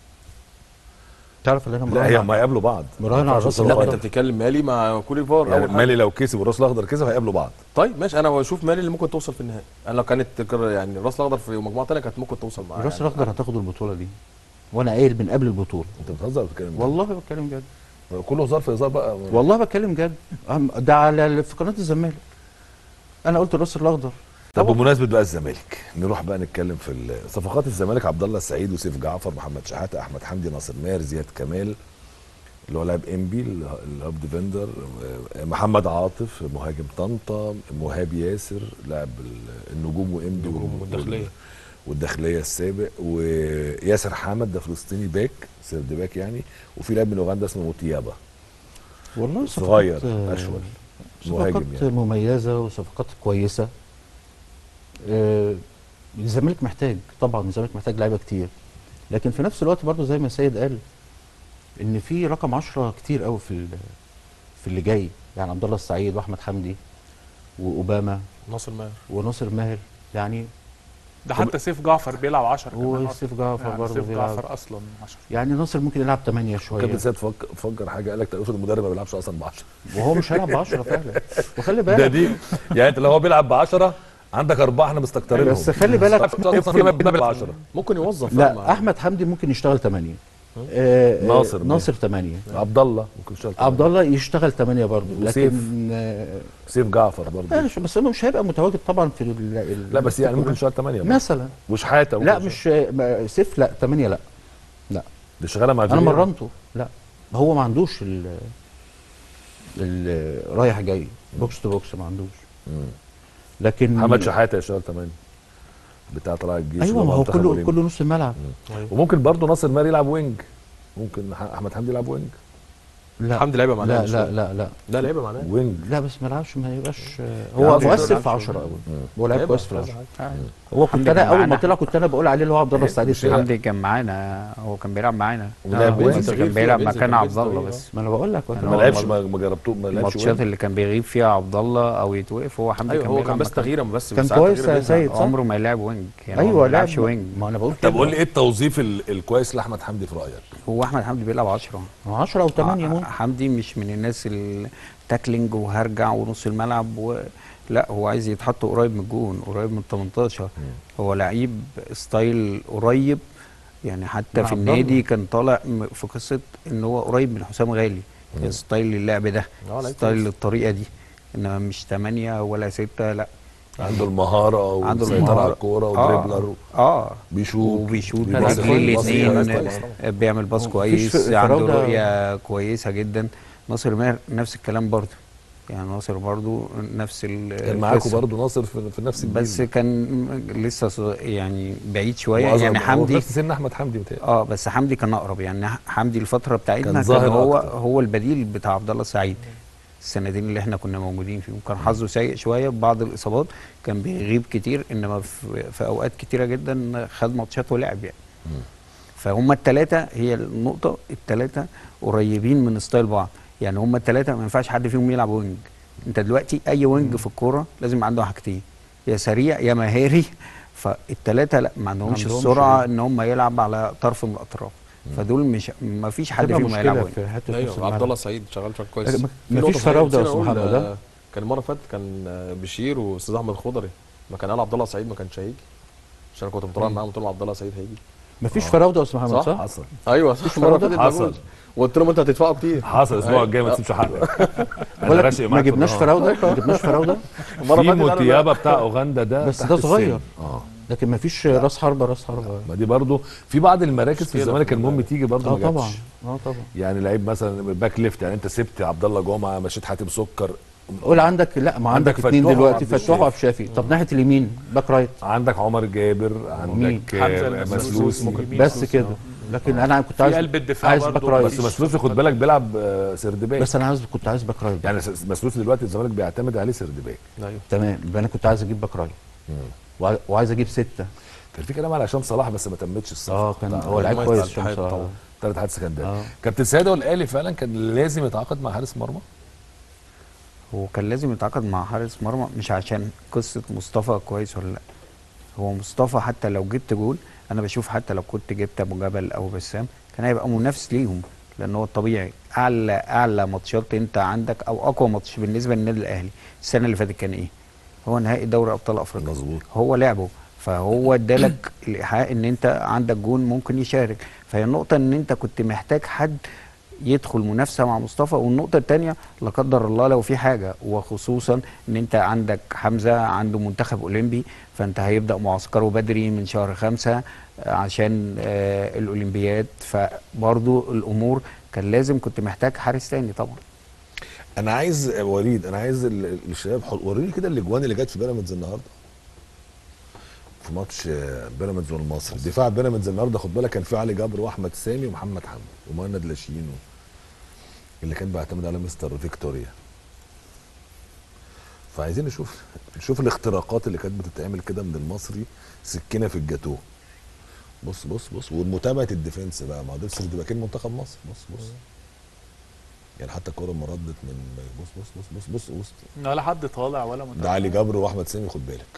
تعرف ان انا لا مراهن هي على- ما يقابلوا بعض مراهن على ما ينفعش الراس يوصلوا لا الأخضر. انت فاينل. بتتكلم مالي مع كوليفار يعني اول حاجه مالي لو كسب والراس الاخضر كسب هيقابلوا بعض طيب ماشي انا بشوف مالي اللي ممكن توصل في النهائي انا لو كانت كر- يعني الراس الاخضر في مجموعه ثانيه كانت ممكن توصل معاه الراس يعني. الاخضر هتاخد البطوله دي وانا قايل من قبل البطوله انت بتهزر ولا بتتكلم جد؟ والله بتكلم جد كله هزار في هزار بقى والله بتكلم جد أهم- ده على في قناه الزمالك انا قلت الراس الاخضر طب بمناسبه بقى الزمالك نروح بقى نتكلم في ال- صفقات الزمالك عبد الله السعيد وسيف جعفر محمد شحاته احمد حمدي ناصر ماهر زياد كمال اللي هو لاعب انبي ال- الهاب ديفندر آه، محمد عاطف مهاجم طنطا مهاب ياسر لاعب ال- النجوم وانبي النجوم والداخلية. والداخليه السابق وياسر حمد ده فلسطيني باك سيرد باك يعني وفي لاعب من اوغندا اسمه موتيابا والله صغير صفقات، آه، اشول صفقات مهاجم يعني مميزه وصفقات كويسه آه، الزمالك محتاج طبعا الزمالك محتاج لعيبه كتير لكن في نفس الوقت برضو زي ما السيد قال ان في رقم 10 كتير قوي في ال- في اللي جاي يعني عبد الله السعيد واحمد حمدي واوباما ناصر ماهر وناصر ماهر يعني ده حتى سيف جعفر بيلعب 10 كمان أصلاً. وسيف جعفر يعني برضه سيف بيلعب جعفر اصلا 10 يعني ناصر ممكن يلعب 8 كابتن شويه سيد فك- فجر حاجه قال لك طب افرض المدرب ما بيلعبش اصلا ب 10 وهو مش هيلعب ب 10 فعلا وخلي ده بالك دي يعني انت لو هو بيلعب ب 10 عندك اربعه احنا مستكترينهم بس خلي بالك اصلا بيلعب ب 10 ممكن يوظف بقى لا مع- احمد حمدي ممكن يشتغل 8 آه ناصر آه ناصر 8 عبد الله ممكن يشتغل عبد الله يشتغل 8 برضه وسيف. لكن آه سيف جعفر برضه ماشي، بس هو مش هيبقى متواجد طبعا في ال ال- لا بس يعني ممكن يشتغل 8 مثلا وشحاته لا مش ما- سيف لا 8 لا دي شغاله مع انا فيريرا. مرنته لا هو ما عندوش ال ال- رايح جاي بوكس تو بوكس ما عندوش مم. لكن محمد شحاته يشتغل 8 بتاع طلع الجيش ايوه اللي ما هو منتخب كله أولمبي. كله نص الملعب وممكن برضه ناصر ماري يلعب وينج ممكن ح- احمد حمدي يلعب وينج لا حمدي لعيبه معناه لا مش لا فاهم. لا لا لا لعيبه معناه وينج لا بس ما يلعبش ما يبقاش يعني هو ما مؤثر يلعبش في 10 قوي مم. هو لعيب لعيبة كويس في كذا 10 حاجة. هو كنت حمدي انا كان اول ما معانا. طلع كنت انا بقول عليه اللي هو عبد الله السعيد مش السيد حمدي كان معانا هو كان بيلعب معانا ولعب آه، وينج. بس بينزل كان فيه بيلعب بينزل مكان كان عبد بينزل الله طويل، بس ما انا بقول لك يعني ما هو لعبش والله ما ما جربتوه ما لعبش الماتشات وينج اللي كان بيغيب فيها عبد الله او يتوقف هو حمدي ايوه كان هو بيلعب كان بس مكانه. تغييره بس كان ساعات كويس تغييره يا بينزل. سيد. صح؟ عمره ما يلعب وينج يعني هو ايوه ما لا بيلعبش وينج ما انا بقول طب كده. قول لي ايه التوظيف ال- الكويس لاحمد حمدي في رايك؟ هو احمد حمدي بيلعب 10 ما هو 10 او 8 ممكن حمدي مش من الناس التاكلينج وهرجع ونص الملعب و... لا هو عايز يتحط قريب من الجون قريب من 18 هو لعيب ستايل قريب يعني حتى مع في عبد النادي الله. كان طالع م- في قصه ان هو قريب من حسام غالي ستايل اللعب ده اه لعيب ستايل كويس. الطريقه دي انما مش 8 ولا 6 لا عنده المهاره عنده والسيطره المهارة. على الكوره ودريبلر اه بيشوط وبيشوط بيباصي برجليه كويس. الاثنين بيباصي كويس. بيعمل باص هو مفيش كويس في- عنده فراودة- رؤيه كويسه جدا ناصر ماهر نفس الكلام برضه يعني ناصر برضه نفس ال- كان معاكم القصة. برضه ناصر في, في نفس الجيل بس كان لسه ص- يعني بعيد شويه وأصغر- يعني هو في حمدي نفس سن احمد حمدي متهيألي اه بس حمدي كان اقرب يعني حمدي الفتره بتاعتنا كان كان, ظاهر هو أكتر. هو البديل بتاع عبد الله السعيد السنتين اللي احنا كنا موجودين فيهم كان حظه سيء شويه ببعض الاصابات كان بيغيب كتير انما في, في اوقات كتيره جدا خد ماتشات ولعب يعني فهم الثلاثه هي النقطه الثلاثه قريبين من ستايل بعض يعني هم الثلاثه ما ينفعش حد فيهم يلعب وينج انت دلوقتي اي وينج في الكوره لازم يبقى عنده حاجتين يا سريع يا مهاري فالثلاثه لا ما عندهمش عندهمش السرعه ده. ان هم يلعب على طرف من الاطراف فدول مش ما فيش حد هتبقى فيهم هيلعب مشكله وينج في حته نص ايوه عبد الملعب. الله سعيد شغال شغال كويس ما- في مفيش نقطة صحيحة فراودة يا نسينا أستاذ نقول، محمد، ده. آه، كان المره اللي فاتت كان آه، بشير واستاذ احمد الخضري ما كان قال عبد الله سعيد ما كانش هيجي عشان انا كنت متراهن معاهم قلت لهم عبد الله سعيد هيجي مفيش فراوده يا استاذ محمد صح؟ صح؟ حصل ايوه صح المره اللي فاتت حصل. موجود. وقلت لهم انت هتدفعوا كتير حصل الاسبوع أيوة. الجاي ما تسيبش حقك بقول لك راشق ما معاك في جبناش النهار. فراوده ما جبناش فراوده المره في اللي فاتت أنا- موتيابا بتاع اوغندا ده بس تحت ده السن. صغير. اه لكن مفيش راس حربه راس حربه ما دي برضه في بعض المراكز في مشكلة الزمالك في المهم تيجي برضه اه ما جاتش طبعا اه طبعا يعني لعيب مثلا باك ليفت يعني انت سبت عبد الله جمعه مشيت حاتم سكر قول عندك لا ما عندك عندك اثنين فتوح دلوقتي وعبد فتوح الشافي. وعبد الشافي طب ناحيه اليمين باك رايت عندك عمر جابر عندك حمزة آه، المسلوسي. مسلوسي ممكن بس مين كده لكن انا كنت في عايز قلب الدفاع عايز برضه باك رايت بس مسلوسي خد بالك بيلعب آه، سرد باك بس انا عايز كنت عايز باك رايت يعني س- مسلوسي دلوقتي الزمالك بيعتمد عليه سرد باك ايوه تمام يبقى انا كنت عايز اجيب باك رايت وع- وعايز اجيب سته كان في كلام على هشام صلاح بس ما تمتش الصفقه اه كان بتاع- هو لعيب مميز كويس على شمس الاتحاد صلاح. طبعا. بتاع الاتحاد السكندري اه كابتن سيد هو الاهلي فعلا كان لازم يتعاقد مع حارس مرمى هو كان لازم يتعاقد مع حارس مرمى مش عشان قصه مصطفى كويس ولا لا هو مصطفى حتى لو جبت جول انا بشوف حتى لو كنت جبت ابو جبل او بسام كان هيبقى منافس ليهم لان هو الطبيعي اعلى اعلى ماتشات انت عندك او اقوى ماتش بالنسبه للنادي الاهلي السنه اللي فاتت كان ايه؟ هو نهائي دوري ابطال افريقيا مظبوط هو لعبه فهو ادالك الايحاء ان انت عندك جون ممكن يشارك فهي النقطه ان انت كنت محتاج حد يدخل منافسه مع مصطفى والنقطه الثانيه لا قدر الله لو في حاجه وخصوصا ان انت عندك حمزه عنده منتخب اولمبي فانت هيبدا معسكره بدري من شهر خمسة عشان آه الاولمبياد فبرضو الامور كان لازم كنت محتاج حارس تاني طبعا انا عايز وليد انا عايز ال- الشباب حل- وريني كده الاجوان اللي جت في بيراميدز النهارده في ماتش آه، بيراميدز والمصري دفاع بيراميدز النهارده خد بالك كان في علي جبر واحمد سامي ومحمد حمد ومهند لاشين و- اللي كان بيعتمد على مستر فيكتوريا فعايزين نشوف نشوف الاختراقات اللي كانت بتتعمل كده من المصري سكينه في الجاتوه بص بص بص ومتابعه الديفنس بقى ما هو دول سيرد باكين منتخب مصر بص بص يعني حتى الكوره لما ردت من بص بص بص بص بص بص ولا حد طالع ولا ده متابع علي جبر واحمد سامي خد بالك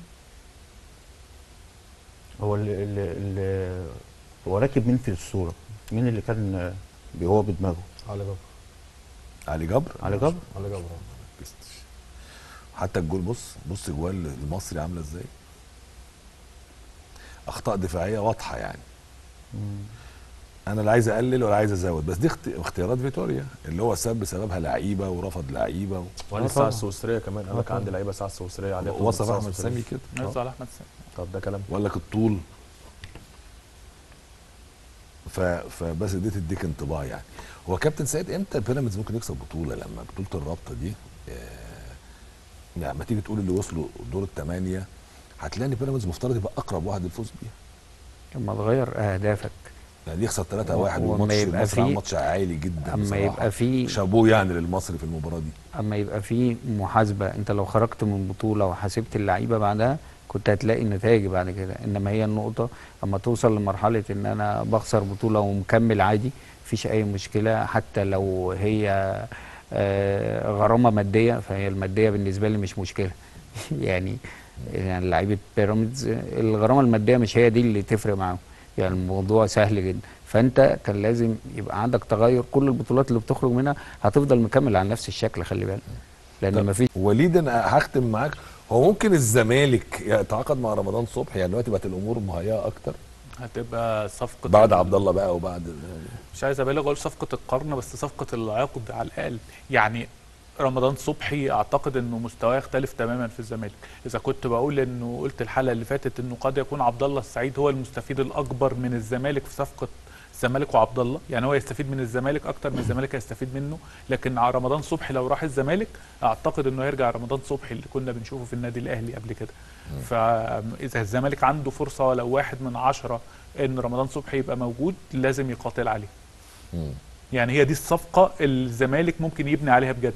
هو اللي, اللي, اللي هو راكب مين في الصوره مين اللي كان آه، بي- هو بدماغه على جبر علي جبر على جبر على جبر ركزتش. حتى الجول بص بص جوال المصري عامله ازاي اخطاء دفاعيه واضحه يعني انا لا عايز اقلل ولا عايز ازود بس دي اخت- اختيارات فيتوريا اللي هو ساب بسببها لعيبه ورفض لعيبه و... وانا آه الساعه طبعا. السويسريه كمان قال لك آه عندي لعيبه الساعه السويسريه عليها وصف احمد سامي كده نزل على احمد سامي طب ده كلام وقال لك الطول ف... فبس دي تديك انطباع يعني هو كابتن سيد امتى بيراميدز ممكن يكسب بطوله لما بطوله الرابطه دي آه، يعني ما تيجي تقول اللي وصلوا دور الثمانيه هتلاقي ان بيراميدز مفترض يبقى اقرب واحد للفوز بيها لما تغير اهدافك يعني يخسر 3 1 وأما والماتش يبقى المصري عمل فيه- ماتش عالي جدا اما بصراحة. يبقى في شابوه يعني للمصري في المباراه دي اما يبقى في محاسبه انت لو خرجت من بطوله وحاسبت اللعيبه بعدها كنت هتلاقي النتائج بعد كده انما هي النقطه اما توصل لمرحله ان انا بخسر بطوله ومكمل عادي مفيش اي مشكله حتى لو هي آه، غرامه ماديه فهي الماديه بالنسبه لي مش مشكله يعني يعني لعيبه بيراميدز الغرامه الماديه مش هي دي اللي تفرق معاهم يعني الموضوع سهل جدا فانت كان لازم يبقى عندك تغير كل البطولات اللي بتخرج منها هتفضل مكمل على نفس الشكل خلي بالك لان طب مفيش وليد انا هختم معاك هو ممكن الزمالك يتعاقد مع رمضان صبحي يعني دلوقتي بقت الامور مهيئه اكتر هتبقى صفقه بعد ال- عبد الله بقى وبعد مش عايز ابالغ اقول صفقه القرن بس صفقه العقد على الاقل يعني رمضان صبحي اعتقد انه مستواه يختلف تماما في الزمالك اذا كنت بقول انه قلت الحلقه اللي فاتت انه قد يكون عبد الله السعيد هو المستفيد الاكبر من الزمالك في صفقه الزمالك وعبد الله يعني هو يستفيد من الزمالك اكتر من الزمالك هيستفيد منه لكن ع- رمضان صبحي لو راح الزمالك اعتقد انه يرجع رمضان صبحي اللي كنا بنشوفه في النادي الاهلي قبل كده فاذا الزمالك عنده فرصه ولو واحد من عشرة ان رمضان صبحي يبقى موجود لازم يقاتل عليه مم. يعني هي دي الصفقة اللي الزمالك ممكن يبني عليها بجد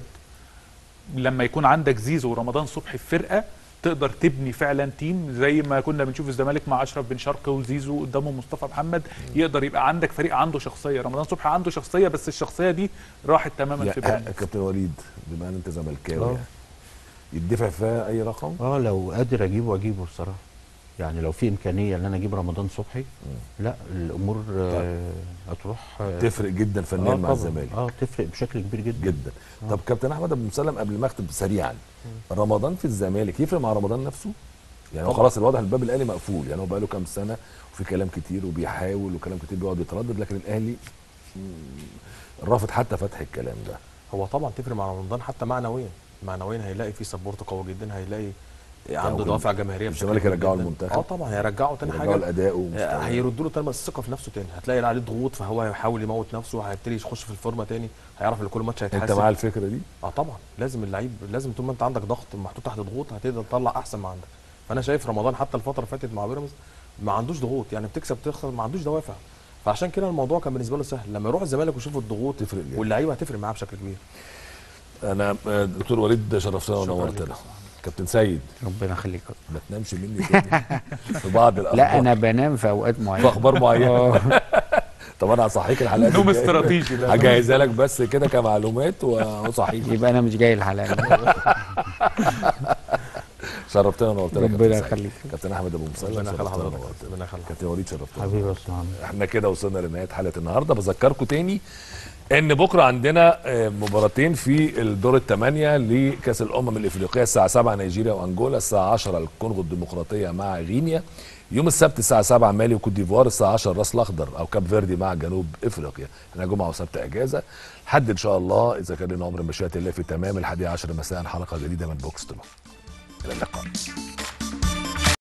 لما يكون عندك زيزو ورمضان صبحي في فرقة تقدر تبني فعلا تيم زي ما كنا بنشوف الزمالك مع اشرف بن شرقي وزيزو قدامه مصطفى محمد يقدر يبقى عندك فريق عنده شخصيه رمضان صبحي عنده شخصيه بس الشخصيه دي راحت تماما في يا بيراميدز كابتن وليد بما ان انت زملكاوي آه. يعني يدفع فيها اي رقم اه لو قادر اجيبه اجيبه الصراحه يعني لو في امكانيه ان انا اجيب رمضان صبحي لا الامور آه هتروح آه تفرق جدا فنيا آه مع طبعاً. الزمالك اه تفرق بشكل كبير جدا جدا طب كابتن احمد ابو مسلم قبل ما اختم سريعا رمضان في الزمالك يفرق مع رمضان نفسه يعني هو طبعاً. خلاص الواضح الباب الاهلي مقفول يعني هو بقى له كام سنه وفي كلام كتير وبيحاول وكلام كتير بيقعد يتردد لكن الاهلي مم، رافض حتى فتح الكلام ده هو طبعا تفرق مع رمضان حتى معنويا معنويا هيلاقي في سبورت قوي جدا هيلاقي عنده ممكن دوافع جماهيريه بشكل الزمالك كبير يرجعه جداً. المنتخب. اه طبعا هيرجعه تاني يرجعوا حاجه الاداء آه، ومستواه. هيردوا له تاني الثقه في نفسه تاني هتلاقي عليه ضغوط فهو هيحاول يموت نفسه هيبتدي يخش في الفورمه تاني هيعرف ان كل ماتش هيتحسن انت مع الفكره دي اه طبعا لازم اللعيب لازم طول ما انت عندك ضغط محطوط تحت ضغوط هتقدر تطلع احسن ما عندك فانا شايف رمضان حتى الفتره اللي فاتت مع بيراميدز ما عندوش ضغوط يعني بتكسب تخسر ما عندوش دوافع فعشان كده الموضوع كان بالنسبه له سهل لما يروح الزمالك ويشوف الضغوط تفرق جدا. واللعيبه هتفرق معاه بشكل كبير انا آه، دكتور وليد شرفتنا شكراً ونورتنا لك. كابتن سيد ربنا يخليك ما تنامش مني تاني في بعض الاخبار لا انا بنام في اوقات في معينه اخبار معينه آه. طب انا هصحيك الحلقات نوم الجاية. استراتيجي ده. هجهزها لك بس كده كمعلومات وصحيك يبقى انا مش جاي الحلقه دي. شرفتنا ونورتنا يا ربنا كابتن سعيد. يخليك. كابتن احمد ابو مسلم ربنا يخلي شرفتنا حضرتك ونورتنا. ربنا يخليك كابتن وليد شرفتنا حبيبي يا استاذ عمرو احنا كده وصلنا لنهايه حلقه النهارده بذكركم تاني ان بكره عندنا آه، مباراتين في الدور الثمانيه لكاس الامم الافريقيه الساعه 7 نيجيريا وانجولا الساعه 10 الكونغو الديمقراطيه مع غينيا يوم السبت الساعه 7 مالي وكوت ديفوار الساعه 10 راس الاخضر او كاب فيردي مع جنوب افريقيا احنا جمعه وسبت اجازه لحد ان شاء الله اذا كان لنا عمر مشيئه الله في تمام الحادية عشر مساء حلقه جديده من بوكس تو بوكس. الى اللقاء